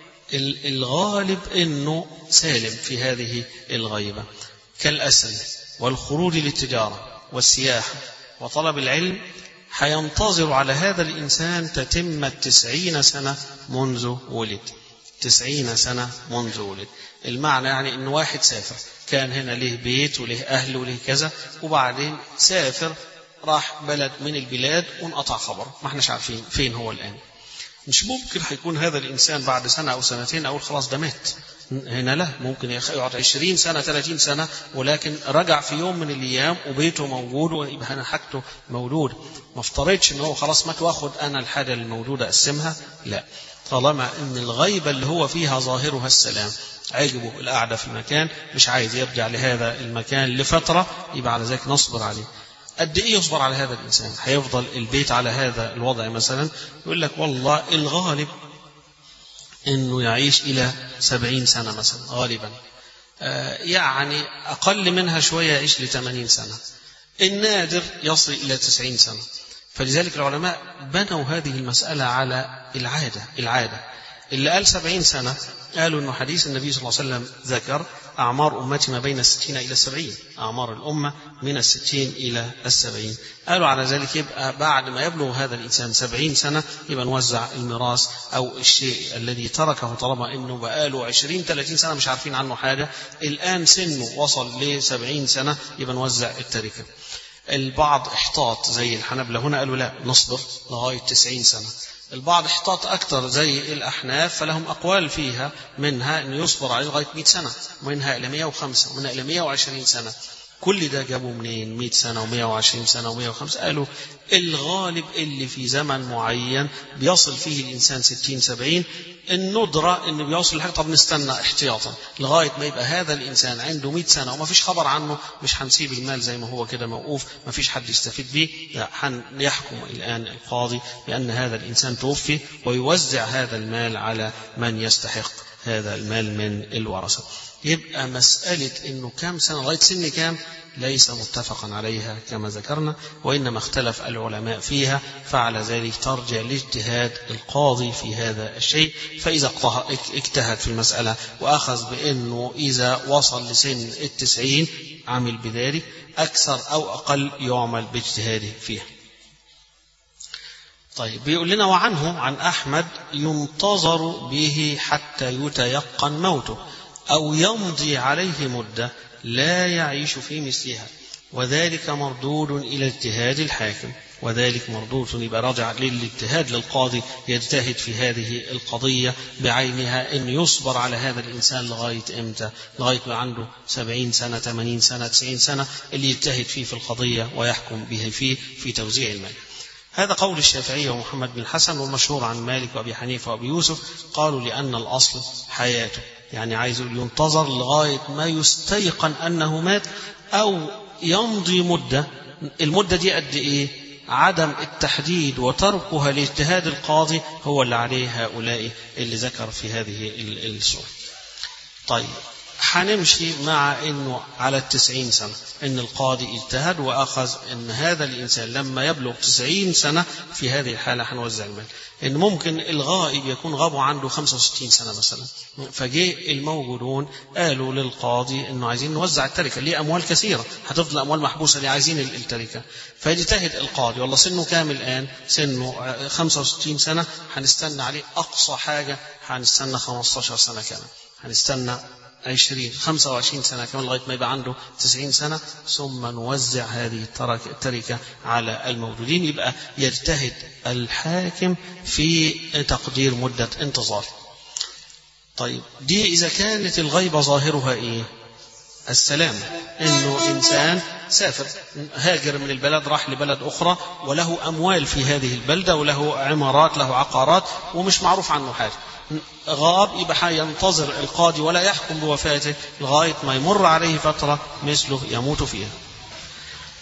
الغالب انه سالم في هذه الغيبة كالأسل والخروج للتجارة والسياحة وطلب العلم حينتظر على هذا الإنسان تتم التسعين سنة منذ ولد تسعين سنة منذ ولد المعنى يعني أن واحد سافر كان هنا له بيت وله أهل وله كذا وبعدين سافر راح بلد من البلاد وانقطع خبره ما احناش عارفين فين هو الآن مش ممكن هيكون هذا الإنسان بعد سنة أو سنتين أقول خلاص ده مات هنا لا ممكن يقعد 20 سنة 30 سنة ولكن رجع في يوم من الأيام وبيته موجود ويبقى هنا حاجته موجود ما افترضش ان هو خلاص مات واخد انا الحاجة الموجودة اقسمها لا طالما ان الغيبة اللي هو فيها ظاهرها السلام عجبه القعدة في المكان مش عايز يرجع لهذا المكان لفترة يبقى على ذلك نصبر عليه قد ايه يصبر على هذا الانسان هيفضل البيت على هذا الوضع مثلا يقول لك والله الغالب انه يعيش الى سبعين سنة مثلا غالبا يعني اقل منها شوية يعيش لثمانين سنة النادر يصل الى تسعين سنة فلذلك العلماء بنوا هذه المسألة على العادة العادة اللي قال سبعين سنة قالوا أنه حديث النبي صلى الله عليه وسلم ذكر أعمار أمتي ما بين الستين إلى السبعين أعمار الأمة من الستين إلى السبعين قالوا على ذلك يبقى بعد ما يبلغ هذا الإنسان سبعين سنة يبقى نوزع الميراث أو الشيء الذي تركه طالما أنه بقاله عشرين ثلاثين سنة مش عارفين عنه حاجة الآن سنه وصل لسبعين سنة يبقى نوزع التركة البعض احتاط زي الحنابلة هنا قالوا لا نصبر لغاية تسعين سنة البعض احتاط أكثر زي الأحناف فلهم أقوال فيها منها أن يصبر عليه لغاية 100 سنة ومنها إلى 105 ومنها إلى 120 سنة كل ده جابوا منين 100 سنة و120 سنة و105 قالوا الغالب اللي في زمن معين بيصل فيه الإنسان 60 70 الندرة انه بيوصل لحاجة طب نستنى احتياطا لغاية ما يبقى هذا الإنسان عنده 100 سنة وما فيش خبر عنه مش هنسيب المال زي ما هو كده موقوف ما فيش حد يستفيد به لا يحكم الآن القاضي بأن هذا الإنسان توفي ويوزع هذا المال على من يستحق هذا المال من الورثة يبقى مسألة أنه كام سنة لغاية سن كام ليس متفقا عليها كما ذكرنا وإنما اختلف العلماء فيها فعلى ذلك ترجع لاجتهاد القاضي في هذا الشيء فإذا اجتهد في المسألة وأخذ بأنه إذا وصل لسن التسعين عمل بذلك أكثر أو أقل يعمل باجتهاده فيها طيب بيقول لنا وعنه عن أحمد ينتظر به حتى يتيقن موته أو يمضي عليه مدة لا يعيش في مثلها وذلك مردود إلى اجتهاد الحاكم وذلك مردود يبقى راجع للاجتهاد للقاضي يجتهد في هذه القضية بعينها أن يصبر على هذا الإنسان لغاية إمتى لغاية ما عنده سبعين سنة ثمانين سنة تسعين سنة اللي يجتهد فيه في القضية ويحكم به فيه في توزيع المال هذا قول الشافعية ومحمد بن الحسن والمشهور عن مالك وأبي حنيفة وأبي يوسف قالوا لأن الأصل حياته يعني عايز ينتظر لغاية ما يستيقن أنه مات أو يمضي مدة المدة دي قد إيه عدم التحديد وتركها لاجتهاد القاضي هو اللي عليه هؤلاء اللي ذكر في هذه السورة طيب هنمشي مع انه على التسعين سنة ان القاضي اجتهد واخذ ان هذا الانسان لما يبلغ تسعين سنة في هذه الحالة هنوزع المال ان ممكن الغائب يكون غابه عنده 65 سنة مثلا فجاء الموجودون قالوا للقاضي انه عايزين نوزع التركة ليه اموال كثيرة هتفضل اموال محبوسة ليه عايزين التركة فيجتهد القاضي والله سنه كام الان سنه 65 سنة هنستنى عليه اقصى حاجة هنستنى 15 سنة كمان هنستنى عشرين خمسة وعشرين سنة كمان لغاية ما يبقى عنده تسعين سنة ثم نوزع هذه التركة على الموجودين يبقى يجتهد الحاكم في تقدير مدة انتظار طيب دي إذا كانت الغيبة ظاهرها إيه السلام انه انسان سافر هاجر من البلد راح لبلد اخرى وله اموال في هذه البلده وله عمارات له عقارات ومش معروف عنه حاجه غاب يبقى ينتظر القاضي ولا يحكم بوفاته لغايه ما يمر عليه فتره مثله يموت فيها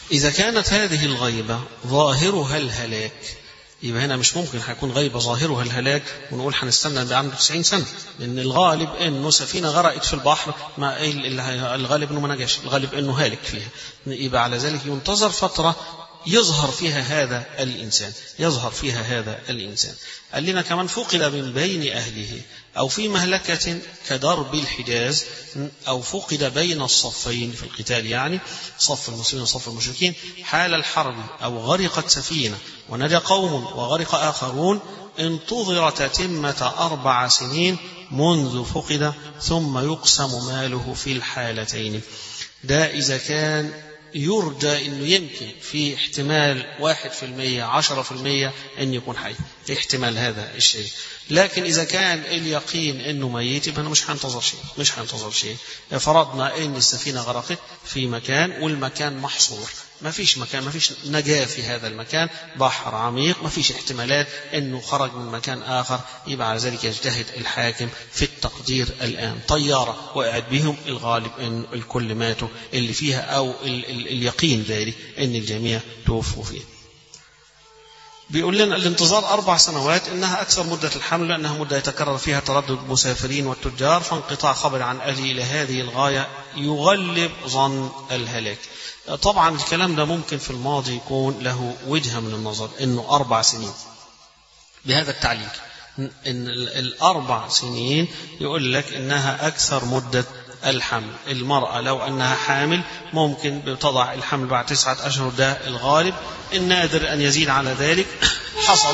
إذا كانت هذه الغيبة ظاهرها الهلاك يبقى هنا مش ممكن هيكون غيبة ظاهرها الهلاك ونقول هنستنى ده عنده 90 سنة لأن الغالب إنه سفينة غرقت في البحر ما الغالب إنه ما نجاش الغالب إنه هالك فيها يبقى على ذلك ينتظر فترة يظهر فيها هذا الإنسان يظهر فيها هذا الإنسان قال لنا كمان فقد من بين أهله أو في مهلكة كدرب الحجاز أو فقد بين الصفين في القتال يعني صف المسلمين وصف المشركين حال الحرب أو غرقت سفينة ونجا قوم وغرق آخرون انتظر تتمة أربع سنين منذ فقد ثم يقسم ماله في الحالتين ده إذا كان يرجى انه يمكن في احتمال واحد في المية عشرة في المية ان يكون حي احتمال هذا الشيء لكن اذا كان اليقين انه ميت يبقى انا مش هنتظر شيء مش هنتظر شيء فرضنا ان السفينة غرقت في مكان والمكان محصور ما فيش مكان ما فيش نجاة في هذا المكان بحر عميق ما فيش احتمالات انه خرج من مكان اخر يبقى على ذلك يجتهد الحاكم في التقدير الان طيارة وقعت بهم الغالب ان الكل ماتوا اللي فيها او ال ال اليقين ذلك ان الجميع توفوا فيه بيقول لنا الانتظار أربع سنوات إنها أكثر مدة الحمل لأنها مدة يتكرر فيها تردد المسافرين والتجار فانقطاع خبر عن أهله إلى هذه الغاية يغلب ظن الهلاك طبعا الكلام ده ممكن في الماضي يكون له وجهة من النظر انه اربع سنين بهذا التعليق ان الاربع سنين يقول لك انها اكثر مدة الحمل المرأة لو أنها حامل ممكن بتضع الحمل بعد تسعة أشهر ده الغالب النادر أن يزيد على ذلك حصل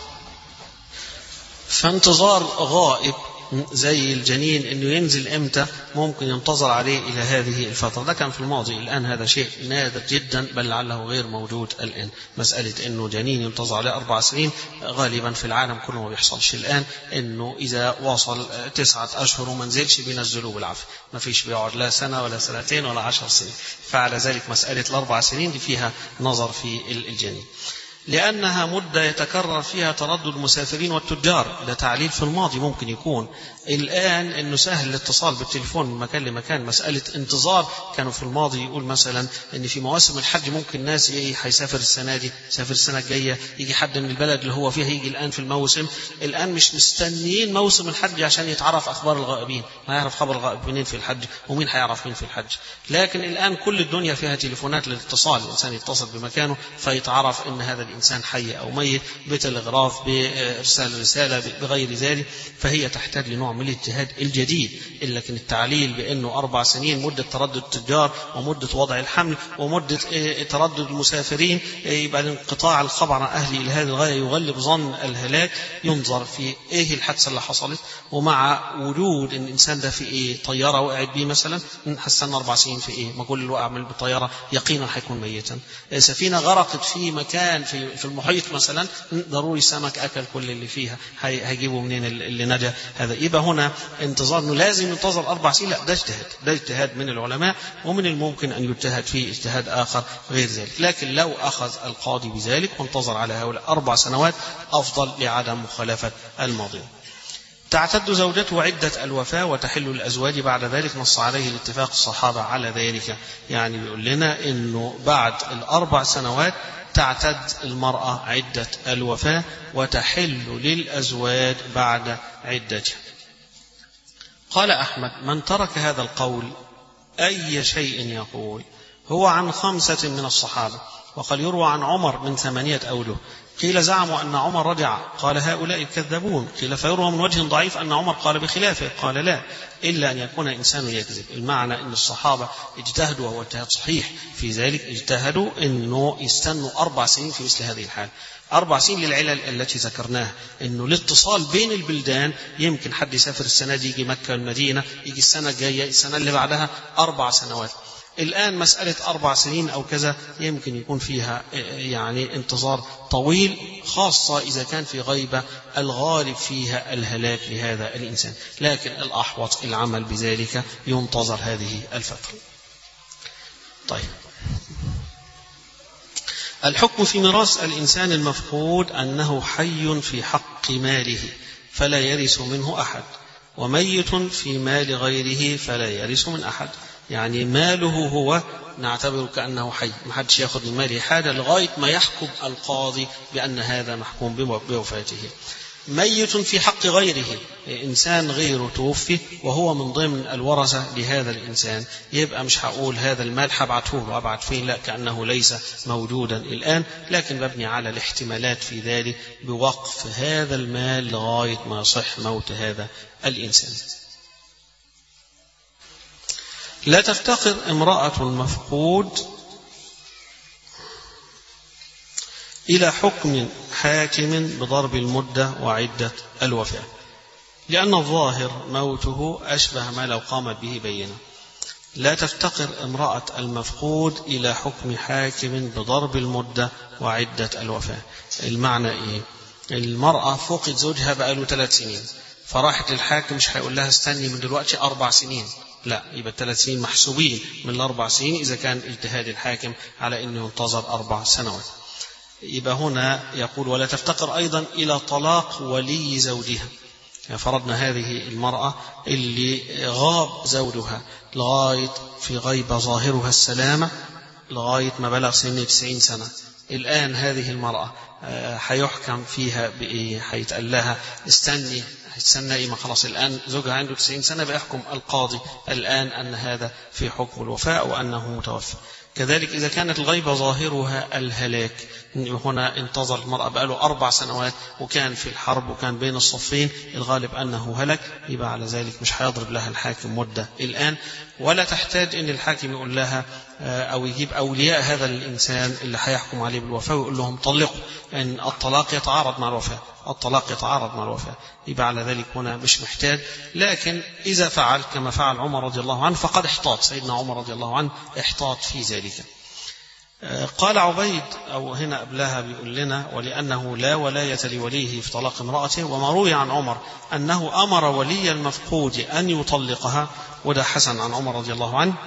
فانتظار غائب زي الجنين انه ينزل امتى ممكن ينتظر عليه الى هذه الفتره ده كان في الماضي الان هذا شيء نادر جدا بل لعله غير موجود الان مساله انه جنين ينتظر عليه اربع سنين غالبا في العالم كله ما بيحصلش الان انه اذا وصل تسعه اشهر وما نزلش بينزلوه بالعافيه ما فيش بيقعد لا سنه ولا سنتين ولا عشر سنين فعلى ذلك مساله الاربع سنين دي فيها نظر في الجنين لأنها مدة يتكرر فيها تردد المسافرين والتجار ده تعليل في الماضي ممكن يكون الآن أنه سهل الاتصال بالتليفون من مكان لمكان مسألة انتظار كانوا في الماضي يقول مثلا أن في مواسم الحج ممكن ناس هيسافر السنة دي يسافر السنة الجاية يجي حد من البلد اللي هو فيها يجي الآن في الموسم الآن مش مستنيين موسم الحج عشان يتعرف أخبار الغائبين ما يعرف خبر الغائب منين في الحج ومين هيعرف مين في الحج لكن الآن كل الدنيا فيها تليفونات للاتصال الإنسان يتصل بمكانه فيتعرف أن هذا الإنسان حي أو ميت بتلغراف بإرسال رسالة بغير ذلك فهي تحتاج لنوع من الاجتهاد الجديد لكن التعليل بأنه أربع سنين مدة تردد التجار ومدة وضع الحمل ومدة تردد المسافرين يبقى انقطاع الخبر عن أهلي إلى هذه الغاية يغلب ظن الهلاك ينظر في إيه الحادثة اللي حصلت ومع وجود أن الإنسان ده في إيه طيارة وقعت بيه مثلا هستنى أربع سنين في إيه ما كل اللي وقع من بالطيارة يقينا هيكون ميتا سفينة غرقت في مكان في, في المحيط مثلا ضروري سمك أكل كل اللي فيها هيجيبوا منين اللي نجا هذا يبقى هنا انتظار انه لازم ينتظر اربع سنين لا ده اجتهاد ده اجتهاد من العلماء ومن الممكن ان يجتهد فيه اجتهاد اخر غير ذلك لكن لو اخذ القاضي بذلك وانتظر على هؤلاء اربع سنوات افضل لعدم مخالفه الماضي تعتد زوجته عدة الوفاة وتحل الأزواج بعد ذلك نص عليه الاتفاق الصحابة على ذلك يعني بيقول لنا أنه بعد الأربع سنوات تعتد المرأة عدة الوفاة وتحل للأزواج بعد عدتها قال أحمد من ترك هذا القول أي شيء يقول هو عن خمسة من الصحابة وقد يروى عن عمر من ثمانية أوجه قيل زعموا أن عمر رجع قال هؤلاء كذبون قيل فيروى من وجه ضعيف أن عمر قال بخلافه قال لا إلا أن يكون إنسان يكذب المعنى أن الصحابة اجتهدوا وهو اجتهاد صحيح في ذلك اجتهدوا أنه يستنوا أربع سنين في مثل هذه الحال أربع سنين للعلل التي ذكرناها أنه الاتصال بين البلدان يمكن حد يسافر السنة دي يجي مكة المدينة يجي السنة الجاية السنة اللي بعدها أربع سنوات الآن مسألة أربع سنين أو كذا يمكن يكون فيها يعني انتظار طويل خاصة إذا كان في غيبة الغالب فيها الهلاك لهذا الإنسان لكن الأحوط العمل بذلك ينتظر هذه الفترة طيب الحكم في ميراث الإنسان المفقود أنه حي في حق ماله فلا يرث منه أحد وميت في مال غيره فلا يرث من أحد يعني ماله هو نعتبره كأنه حي ما حدش ياخذ من ماله حاجة لغاية ما يحكم القاضي بأن هذا محكوم بوفاته ميت في حق غيره إنسان غيره توفي وهو من ضمن الورثة لهذا الإنسان يبقى مش هقول هذا المال هبعته له أبعت فين لا كأنه ليس موجودا الآن لكن ببني على الاحتمالات في ذلك بوقف هذا المال لغاية ما يصح موت هذا الإنسان لا تفتقر امرأة المفقود إلى حكم حاكم بضرب المدة وعدة الوفاة لأن الظاهر موته أشبه ما لو قامت به بينة لا تفتقر امرأة المفقود إلى حكم حاكم بضرب المدة وعدة الوفاة المعنى إيه المرأة فقد زوجها بقاله ثلاث سنين فراحت للحاكم مش هيقول لها استني من دلوقتي أربع سنين لا يبقى الثلاث سنين محسوبين من الأربع سنين إذا كان اجتهاد الحاكم على أنه ينتظر أربع سنوات يبقى هنا يقول ولا تفتقر أيضا إلى طلاق ولي زوجها يعني فرضنا هذه المرأة اللي غاب زوجها لغاية في غيبة ظاهرها السلامة لغاية ما بلغ سن 90 سنة الآن هذه المرأة هيحكم فيها بإيه؟ هيتقال لها استني هتستنى إيه ما خلاص الآن زوجها عنده 90 سنة بيحكم القاضي الآن أن هذا في حكم الوفاء وأنه متوفى كذلك إذا كانت الغيبة ظاهرها الهلاك هنا انتظر المرأة بقاله أربع سنوات وكان في الحرب وكان بين الصفين الغالب أنه هلك يبقى على ذلك مش هيضرب لها الحاكم مدة الآن ولا تحتاج أن الحاكم يقول لها أو يجيب أولياء هذا الإنسان اللي هيحكم عليه بالوفاة ويقول لهم طلقوا لأن الطلاق يتعارض مع الوفاة الطلاق يتعارض مع الوفاة يبقى على ذلك هنا مش محتاج لكن إذا فعل كما فعل عمر رضي الله عنه فقد احتاط سيدنا عمر رضي الله عنه احتاط في ذلك قال عبيد أو هنا قبلها بيقول لنا ولأنه لا ولاية لوليه في طلاق امرأته وما روي عن عمر أنه أمر ولي المفقود أن يطلقها وده حسن عن عمر رضي الله عنه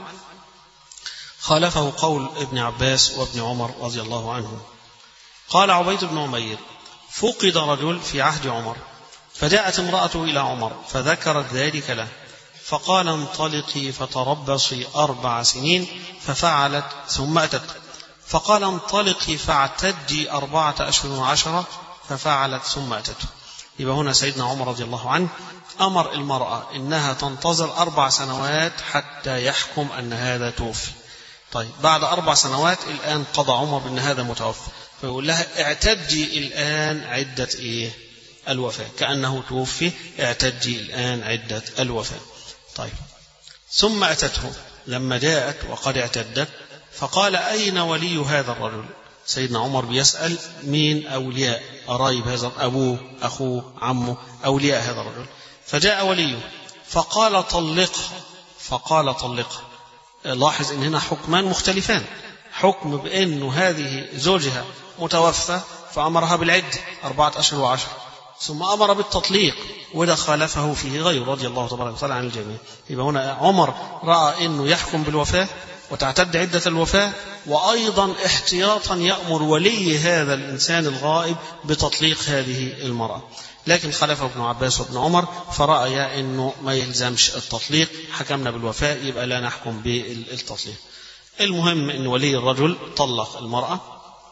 خالفه قول ابن عباس وابن عمر رضي الله عنه قال عبيد بن عمير فقد رجل في عهد عمر فجاءت امرأته إلى عمر فذكرت ذلك له فقال انطلقي فتربصي أربع سنين ففعلت ثم أتت فقال انطلقي فاعتدي أربعة أشهر وعشرة ففعلت ثم أتته يبقى هنا سيدنا عمر رضي الله عنه أمر المرأة إنها تنتظر أربع سنوات حتى يحكم أن هذا توفي طيب بعد أربع سنوات الآن قضى عمر بأن هذا متوفى فيقول لها اعتدي الآن عدة إيه الوفاة كأنه توفي اعتدي الآن عدة الوفاة طيب ثم أتته لما جاءت وقد اعتدت فقال أين ولي هذا الرجل سيدنا عمر بيسأل مين أولياء قرايب هذا أبوه أخوه عمه أولياء هذا الرجل فجاء وليه فقال طلقها فقال طلقها لاحظ ان هنا حكمان مختلفان حكم بانه هذه زوجها متوفى فامرها بالعد اربعه اشهر وعشر ثم امر بالتطليق وده خالفه فيه غيره رضي الله تبارك وتعالى عن الجميع يبقى هنا عمر راى انه يحكم بالوفاه وتعتد عدة الوفاة وأيضا احتياطا يأمر ولي هذا الإنسان الغائب بتطليق هذه المرأة لكن خلفه ابن عباس وابن عمر فرأي أنه ما يلزمش التطليق حكمنا بالوفاة يبقى لا نحكم بالتطليق المهم أن ولي الرجل طلق المرأة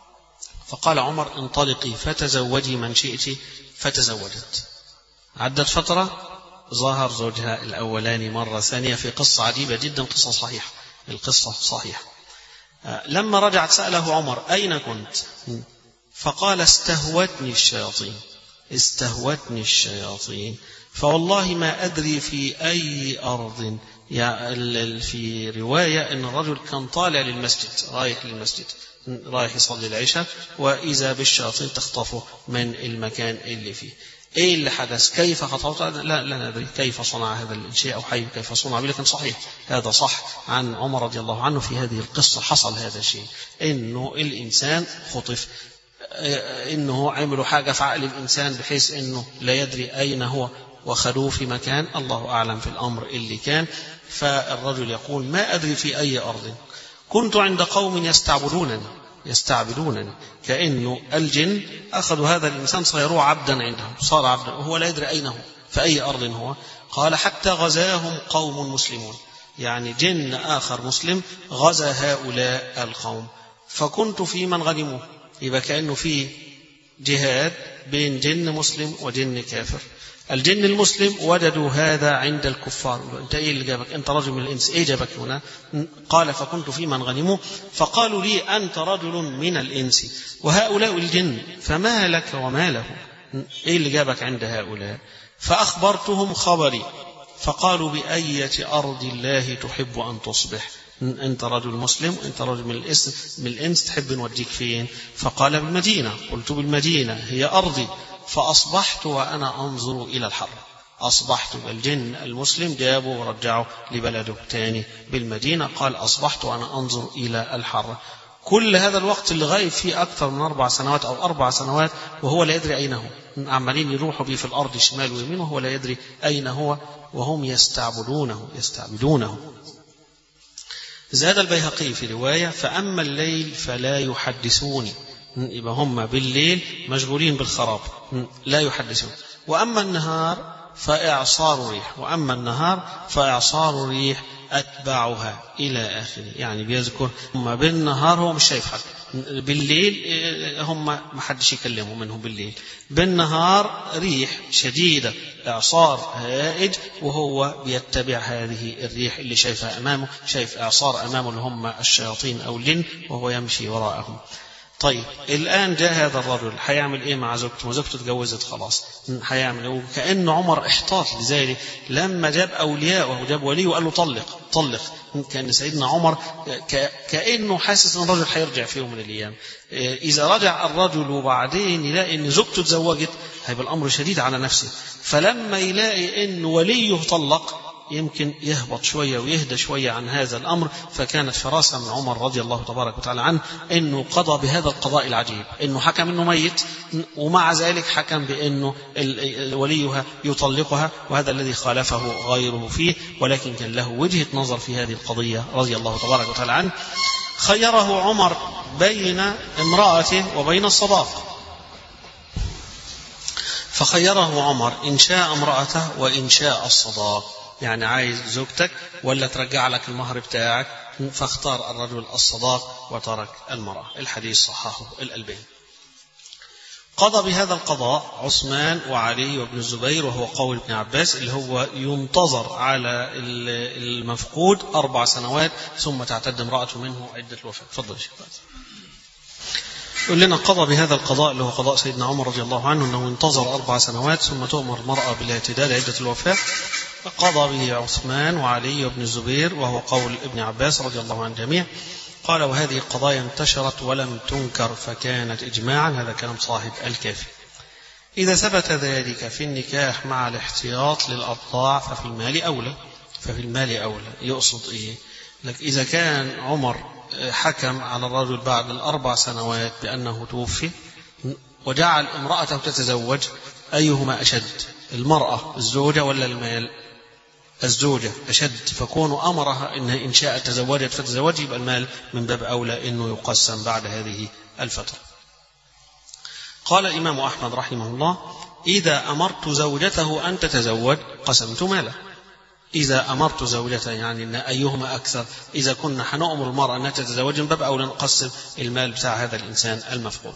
فقال عمر انطلقي فتزوجي من شئت فتزوجت عدت فترة ظهر زوجها الأولاني مرة ثانية في قصة عجيبة جدا قصة صحيحة القصة صحيحة لما رجعت سأله عمر أين كنت فقال استهوتني الشياطين استهوتني الشياطين فوالله ما أدري في أي أرض يعني في رواية أن الرجل كان طالع للمسجد رايح للمسجد رايح يصلي العشاء وإذا بالشياطين تخطفه من المكان اللي فيه ايه اللي حدث كيف خطوت لا لا ندري كيف صنع هذا الشيء او حي كيف صنع لكن صحيح هذا صح عن عمر رضي الله عنه في هذه القصه حصل هذا الشيء انه الانسان خطف انه عملوا حاجه في عقل الانسان بحيث انه لا يدري اين هو وخلوه في مكان الله اعلم في الامر اللي كان فالرجل يقول ما ادري في اي ارض كنت عند قوم يستعبدونني يستعبدونني كأنه الجن أخذوا هذا الإنسان صيروه عبدا عندهم صار عبدا وهو لا يدري أين هو في أي أرض هو قال حتى غزاهم قوم مسلمون يعني جن آخر مسلم غزا هؤلاء القوم فكنت في من غنموا يبقى كأنه في جهاد بين جن مسلم وجن كافر الجن المسلم وجدوا هذا عند الكفار انت ايه اللي جابك انت رجل من الانس ايه جابك هنا قال فكنت في من غنموا فقالوا لي انت رجل من الانس وهؤلاء الجن فما لك وما لهم ايه اللي جابك عند هؤلاء فاخبرتهم خبري فقالوا بأية أرض الله تحب أن تصبح أنت رجل مسلم أنت رجل من الإنس, من الإنس تحب نوديك فين فقال بالمدينة قلت بالمدينة هي أرضي فأصبحت وأنا أنظر إلى الحر أصبحت الجن المسلم جابوا ورجعوا لبلده تاني بالمدينة قال أصبحت وأنا أنظر إلى الحر كل هذا الوقت اللي غايب فيه أكثر من أربع سنوات أو أربع سنوات وهو لا يدري أين هو عمالين يروحوا به في الأرض شمال ويمين وهو لا يدري أين هو وهم يستعبدونه يستعبدونه زاد البيهقي في رواية فأما الليل فلا يحدثوني يبقى هم بالليل مشغولين بالخراب لا يحدثون وأما النهار فإعصار ريح وأما النهار فإعصار ريح أتبعها إلى آخره يعني بيذكر هم بالنهار هو مش شايف حد بالليل هم ما حدش يكلمه منهم بالليل بالنهار ريح شديدة إعصار هائج وهو بيتبع هذه الريح اللي شايفها أمامه شايف إعصار أمامه اللي هم الشياطين أو الجن وهو يمشي وراءهم طيب الآن جاء هذا الرجل هيعمل إيه مع زوجته وزوجته اتجوزت خلاص هيعمل إيه وكأن عمر احتاط لذلك لما جاب أولياء وهو جاب وليه وقال له طلق طلق كان سيدنا عمر كأنه حاسس أن الرجل هيرجع في يوم من الأيام إذا رجع الرجل وبعدين يلاقي أن زوجته اتزوجت هيبقى الأمر شديد على نفسه فلما يلاقي أن وليه طلق يمكن يهبط شوية ويهدى شوية عن هذا الأمر فكانت فراسة من عمر رضي الله تبارك وتعالى عنه أنه قضى بهذا القضاء العجيب أنه حكم أنه ميت ومع ذلك حكم بأنه وليها يطلقها وهذا الذي خالفه غيره فيه ولكن كان له وجهة نظر في هذه القضية رضي الله تبارك وتعالى عنه خيره عمر بين امرأته وبين الصداق فخيره عمر إن شاء امرأته وإن شاء الصداق يعني عايز زوجتك ولا ترجع لك المهر بتاعك فاختار الرجل الصداق وترك المرأة الحديث صححه الألباني قضى بهذا القضاء عثمان وعلي وابن الزبير وهو قول ابن عباس اللي هو ينتظر على المفقود أربع سنوات ثم تعتد امرأته منه عدة الوفاة تفضل يا شيخ يقول لنا قضى بهذا القضاء اللي هو قضاء سيدنا عمر رضي الله عنه أنه انتظر أربع سنوات ثم تؤمر المرأة بالاعتدال عدة الوفاة قضى به عثمان وعلي وابن الزبير وهو قول ابن عباس رضي الله عن الجميع قال وهذه القضايا انتشرت ولم تنكر فكانت إجماعا هذا كلام صاحب الكافي إذا ثبت ذلك في النكاح مع الاحتياط للأبضاع ففي المال أولى ففي المال أولى يقصد إيه لك إذا كان عمر حكم على الرجل بعد الأربع سنوات بأنه توفي وجعل امرأته تتزوج أيهما أشد المرأة الزوجة ولا المال الزوجة أشد فكون أمرها إنها إن شاء تزوجت فتزوج يبقى المال من باب أولى إنه يقسم بعد هذه الفترة قال الإمام أحمد رحمه الله إذا أمرت زوجته أن تتزوج قسمت ماله إذا أمرت زوجته يعني إن أيهما أكثر إذا كنا حنأمر المرأة أنها تتزوج من باب أولى نقسم المال بتاع هذا الإنسان المفقود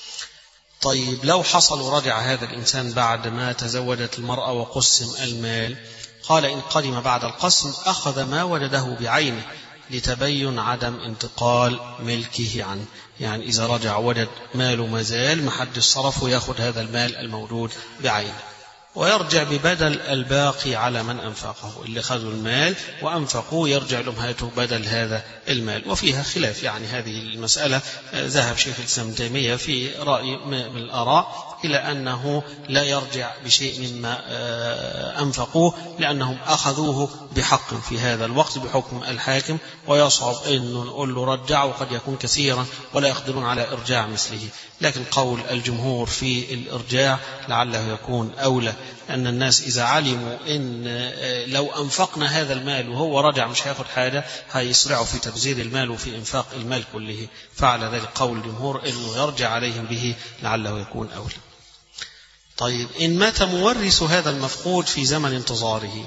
طيب لو حصل ورجع هذا الإنسان بعد ما تزوجت المرأة وقسم المال قال إن قدم بعد القسم أخذ ما وجده بعينه لتبين عدم انتقال ملكه عنه يعني إذا رجع وجد ماله مازال محد صرفه ياخذ هذا المال الموجود بعينه ويرجع ببدل الباقي على من أنفقه اللي خذوا المال وأنفقوا يرجع لهم هاته بدل هذا المال وفيها خلاف يعني هذه المسألة ذهب شيخ الإسلام تيمية في رأي من الآراء إلى أنه لا يرجع بشيء مما أنفقوه لأنهم أخذوه بحق في هذا الوقت بحكم الحاكم ويصعب أن نقول له رجع وقد يكون كثيرا ولا يقدرون على إرجاع مثله لكن قول الجمهور في الإرجاع لعله يكون أولى أن الناس إذا علموا إن لو أنفقنا هذا المال وهو رجع مش هياخد حاجة هيسرعوا في تبذير المال وفي إنفاق المال كله فعلى ذلك قول الجمهور أنه يرجع عليهم به لعله يكون أولى طيب إن مات مورث هذا المفقود في زمن انتظاره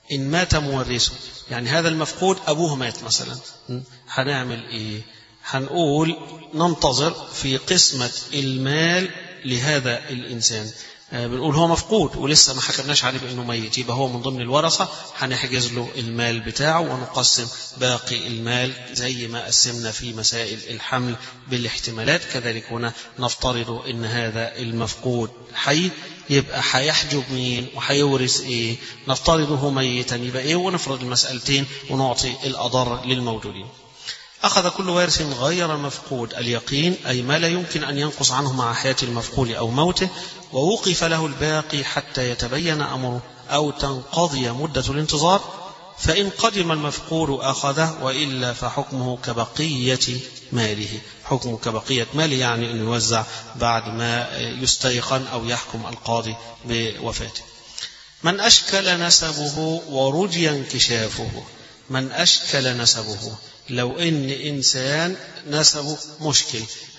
إن مات مورثه يعني هذا المفقود أبوه مات مثلا هنعمل إيه هنقول ننتظر في قسمة المال لهذا الإنسان آه، بنقول هو مفقود ولسه ما حكمناش عليه بانه ميت يبقى هو من ضمن الورثه هنحجز له المال بتاعه ونقسم باقي المال زي ما قسمنا في مسائل الحمل بالاحتمالات كذلك هنا نفترض ان هذا المفقود حي يبقى هيحجب مين وهيورث ايه نفترضه ميتا يبقى ايه ونفرض المسألتين ونعطي الأضر للموجودين أخذ كل وارث غير المفقود اليقين أي ما لا يمكن أن ينقص عنه مع حياة المفقود أو موته ووقف له الباقي حتى يتبين أمره أو تنقضي مدة الانتظار فإن قدم المفقود أخذه وإلا فحكمه كبقية ماله حكمه كبقية ماله يعني أن يوزع بعد ما يستيقن أو يحكم القاضي بوفاته من أشكل نسبه ورجي انكشافه من أشكل نسبه لو ان انسان نسبه مشكل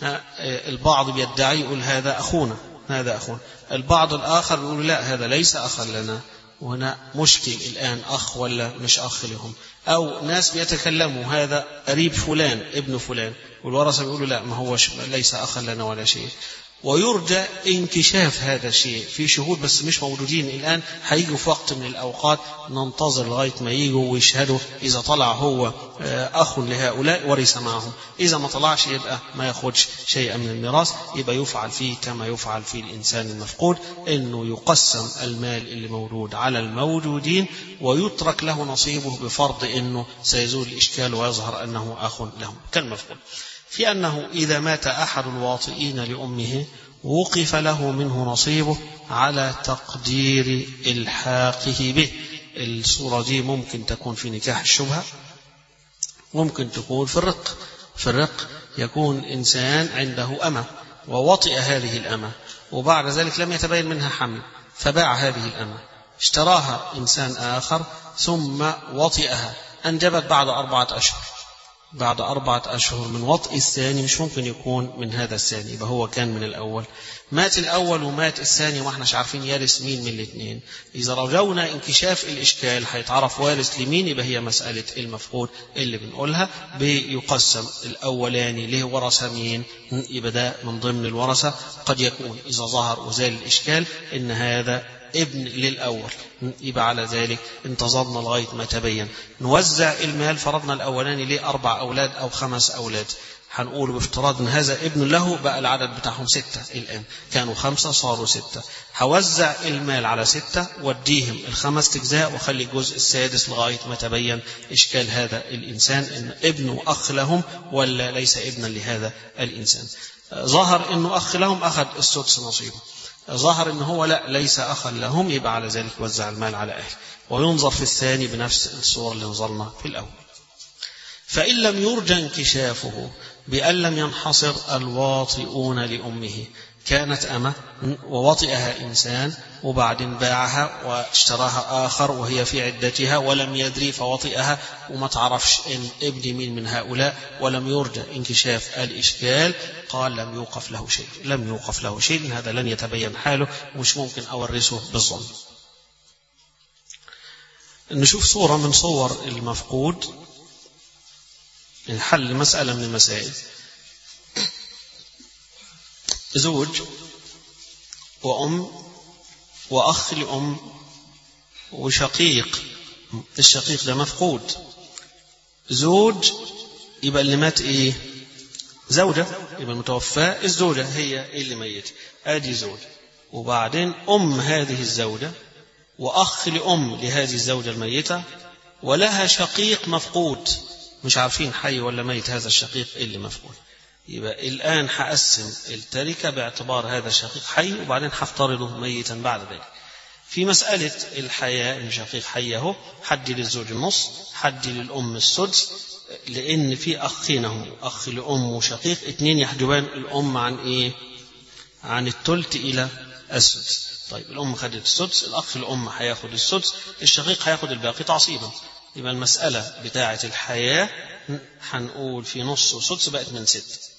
البعض بيدعي يقول هذا اخونا هذا اخونا البعض الاخر يقول لا هذا ليس اخا لنا وهنا مشكل الان اخ ولا مش اخ لهم او ناس بيتكلموا هذا قريب فلان ابن فلان والورثه بيقولوا لا ما هو ليس اخا لنا ولا شيء ويرجى انكشاف هذا الشيء في شهود بس مش موجودين الآن هيجوا في وقت من الأوقات ننتظر لغاية ما يجوا ويشهدوا إذا طلع هو آه، أخ لهؤلاء ورث معهم إذا ما طلعش يبقى ما ياخدش شيئا من الميراث يبقى يفعل فيه كما يفعل في الإنسان المفقود إنه يقسم المال اللي موجود على الموجودين ويترك له نصيبه بفرض إنه سيزول الإشكال ويظهر أنه أخ لهم كالمفقود في أنه إذا مات أحد الواطئين لأمه وقف له منه نصيبه على تقدير إلحاقه به الصورة دي ممكن تكون في نكاح الشبهة ممكن تكون في الرق في الرق يكون إنسان عنده أمة ووطئ هذه الأمة وبعد ذلك لم يتبين منها حمل فباع هذه الأمة اشتراها إنسان آخر ثم وطئها أنجبت بعد أربعة أشهر بعد أربعة أشهر من وطئ الثاني مش ممكن يكون من هذا الثاني يبقى هو كان من الأول مات الأول ومات الثاني وما احناش عارفين يرث مين من الاثنين إذا رجونا انكشاف الإشكال هيتعرف وارث لمين يبقى هي مسألة المفقود اللي بنقولها بيقسم الأولاني ليه ورث مين يبقى ده من ضمن الورثة قد يكون إذا ظهر وزال الإشكال إن هذا ابن للأول يبقى على ذلك انتظرنا لغاية ما تبين نوزع المال فرضنا الأولاني ليه أربع أولاد أو خمس أولاد هنقول بافتراض ان هذا ابن له بقى العدد بتاعهم ستة الآن كانوا خمسة صاروا ستة هوزع المال على ستة وديهم الخمس أجزاء وخلي الجزء السادس لغاية ما تبين إشكال هذا الإنسان إن ابنه أخ لهم ولا ليس ابنا لهذا الإنسان ظهر أنه أخ لهم أخذ السدس نصيبه ظهر ان هو لا ليس اخا لهم يبقى على ذلك وزع المال على اهله وينظر في الثاني بنفس الصورة اللي نظرنا في الأول فإن لم يرجى انكشافه بأن لم ينحصر الواطئون لأمه كانت أمة ووطئها إنسان وبعدين باعها واشتراها آخر وهي في عدتها ولم يدري فوطئها وما تعرفش إن ابني مين من هؤلاء ولم يرجى انكشاف الإشكال قال لم يوقف له شيء لم يوقف له شيء إن هذا لن يتبين حاله ومش ممكن أورثه بالظلم نشوف صورة من صور المفقود الحل مسألة من المسائل زوج وأم وأخ لأم وشقيق الشقيق ده مفقود زوج يبقى اللي مات ايه زوجة يبقى المتوفاة الزوجة هي اللي ميت ادي زوج وبعدين ام هذه الزوجة واخ لام لهذه الزوجة الميتة ولها شقيق مفقود مش عارفين حي ولا ميت هذا الشقيق اللي مفقود يبقى الآن هقسم التركة باعتبار هذا الشقيق حي وبعدين هفترضه ميتا بعد ذلك في مسألة الحياة إن شقيق حي أهو حدي للزوج النص حدي للأم السدس لأن في أخين هم أخ لأم وشقيق اثنين يحجبان الأم عن إيه؟ عن الثلث إلى السدس طيب الأم خدت السدس الأخ الأم هياخد السدس الشقيق هياخد الباقي تعصيبا يبقى المسألة بتاعة الحياة هنقول في نص وسدس بقت من ست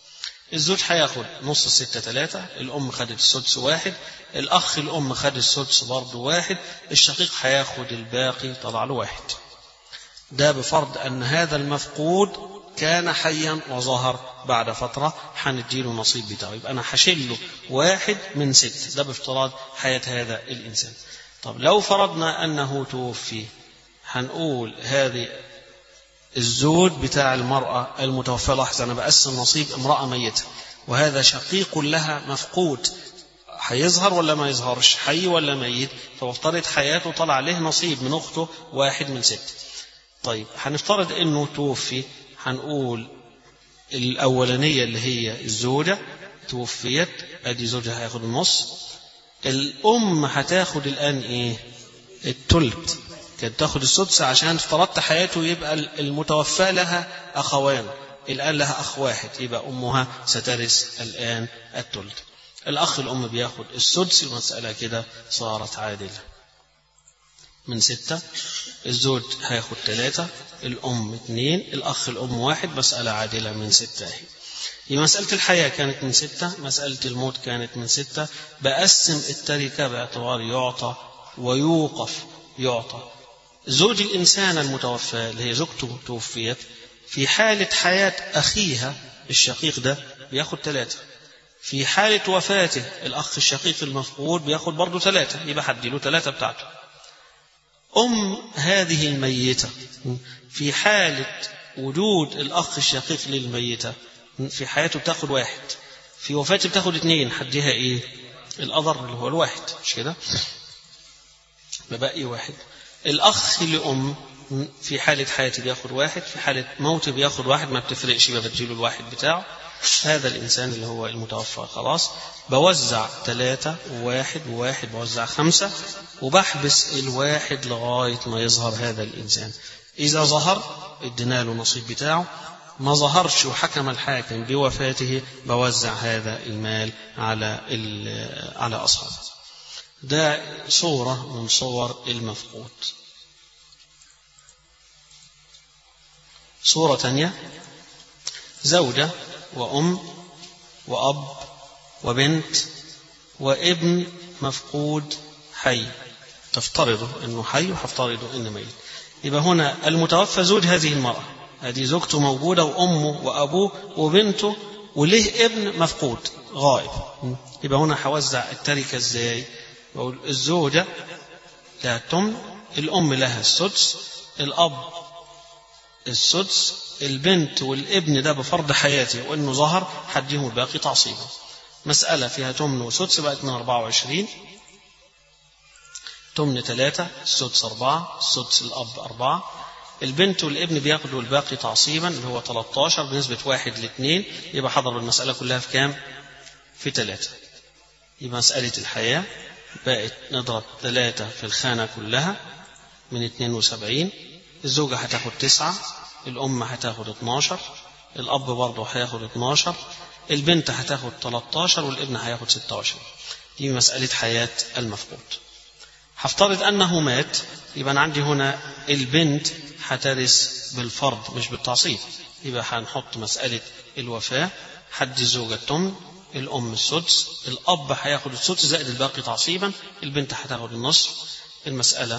الزوج هياخد نص الستة ثلاثة الأم خدت السدس واحد الأخ الأم خد السدس برضه واحد الشقيق هياخد الباقي طلع له واحد ده بفرض أن هذا المفقود كان حيا وظهر بعد فترة هنديله نصيب بتاعه يبقى أنا هشيل له واحد من ست ده بافتراض حياة هذا الإنسان طب لو فرضنا أنه توفي هنقول هذه الزوج بتاع المرأة المتوفاة لحظة أنا بقسم نصيب امرأة ميتة وهذا شقيق لها مفقود هيظهر ولا ما يظهرش حي ولا ميت فافترض حياته طلع له نصيب من أخته واحد من ست طيب هنفترض أنه توفي هنقول الأولانية اللي هي الزوجة توفيت أدي زوجها هياخد النص الأم هتاخد الآن إيه التلت كانت تاخد السدس عشان افترضت حياته يبقى المتوفى لها أخوان الآن لها أخ واحد يبقى أمها سترث الآن التلت الأخ الأم بياخد السدس المسألة كده صارت عادلة من ستة الزوج هياخد ثلاثة الأم اثنين الأخ الأم واحد مسألة عادلة من ستة هي هي مسألة الحياة كانت من ستة مسألة الموت كانت من ستة بقسم التركة باعتبار يعطى ويوقف يعطى زوج الإنسان المتوفى اللي هي زوجته توفيت في حالة حياة أخيها الشقيق ده بياخد ثلاثة في حالة وفاته الأخ الشقيق المفقود بياخد برضه ثلاثة يبقى حديله ثلاثة بتاعته أم هذه الميتة في حالة وجود الأخ الشقيق للميتة في حياته بتاخد واحد في وفاته بتاخد اثنين حديها ايه الأضر اللي هو الواحد مش كده ببقي واحد الأخ لأم في حالة حياتي بياخد واحد في حالة موتي بياخد واحد ما بتفرقش يبقى بديله الواحد بتاعه هذا الإنسان اللي هو المتوفى خلاص بوزع ثلاثة وواحد وواحد بوزع خمسة وبحبس الواحد لغاية ما يظهر هذا الإنسان إذا ظهر ادينا له نصيب بتاعه ما ظهرش وحكم الحاكم بوفاته بوزع هذا المال على على أصحابه ده صورة من صور المفقود صورة ثانية زوجة وأم وأب وبنت وابن مفقود حي تفترضه أنه حي وهفترضه أنه ميت يبقى هنا المتوفى زوج هذه المرأة هذه زوجته موجودة وأمه وأبوه وبنته وليه ابن مفقود غائب يبقى هنا هوزع التركة ازاي بقول الزوجة لها التمن الأم لها السدس الأب السدس البنت والابن ده بفرض حياته وانه ظهر حديهم الباقي تعصيبا مسألة فيها تمن وسدس بقت من 24 تمن ثلاثة السدس أربعة السدس الأب أربعة البنت والابن بياخدوا الباقي تعصيبا اللي هو 13 بنسبة واحد لاثنين يبقى حضر المسألة كلها في كام؟ في ثلاثة يبقى مسألة الحياة بقت نضرب ثلاثة في الخانة كلها من 72 الزوجة هتاخد تسعة الأم هتاخد 12 الأب برضه هياخد 12 البنت هتاخد 13 والابن هياخد 16 دي مسألة حياة المفقود هفترض أنه مات يبقى أنا عندي هنا البنت هترث بالفرض مش بالتعصيب يبقى هنحط مسألة الوفاة حد الزوجة التمن الأم السدس الأب هياخد السدس زائد الباقي تعصيبا البنت هتاخد النصف المسألة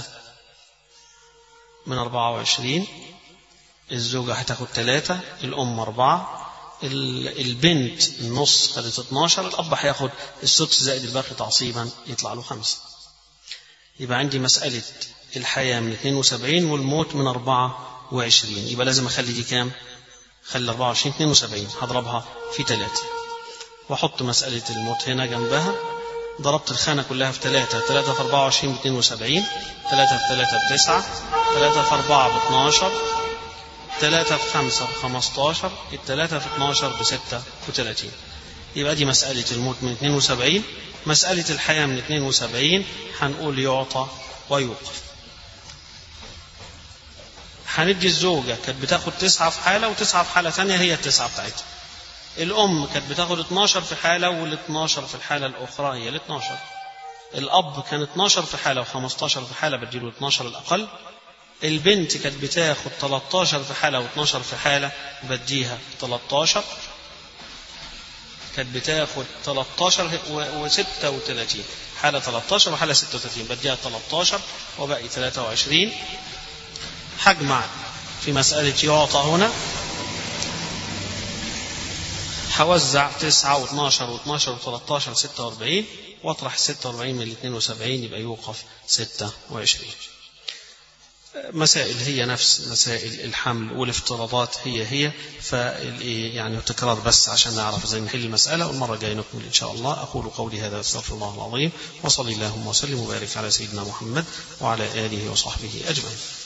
من 24 الزوجة هتاخد ثلاثة الأم أربعة البنت النص خدت 12 الأب هياخد السدس زائد الباقي تعصيبا يطلع له خمسة يبقى عندي مسألة الحياة من 72 والموت من 24 يبقى لازم أخلي دي كام؟ خلي 24 72 هضربها في ثلاثة وأحط مسألة الموت هنا جنبها ضربت الخانة كلها في ثلاثة ثلاثة في 24 ب 72 ثلاثة في ثلاثة بتسعة ثلاثة في أربعة ب 12 ثلاثة في خمسة ب 15 الثلاثة في 12 ب 36 يبقى دي مسألة الموت من 72 مسألة الحياة من 72 هنقول يعطى ويوقف هندي الزوجة كانت بتاخد تسعة في حالة وتسعة في حالة ثانية هي التسعة بتاعتها الأم كانت بتاخد 12 في حالة وال 12 في الحالة الأخرى هي ال 12 الأب كان 12 في حالة و15 في حالة بديله 12 الأقل البنت كانت بتاخد 13 في حالة و12 في حالة بديها 13 كانت بتاخد 13 و36 حالة 13 وحالة 36 بديها 13 وباقي 23 هجمع في مسألة يعطى هنا هوزع 9 و12 و12 و13 46 واطرح 46 من ال 72 يبقى يوقف 26 مسائل هي نفس مسائل الحمل والافتراضات هي هي ف يعني تكرار بس عشان نعرف ازاي نحل المسألة والمرة الجاية نكمل إن شاء الله أقول قولي هذا أستغفر الله العظيم وصلي اللهم وسلم وبارك على سيدنا محمد وعلى آله وصحبه أجمعين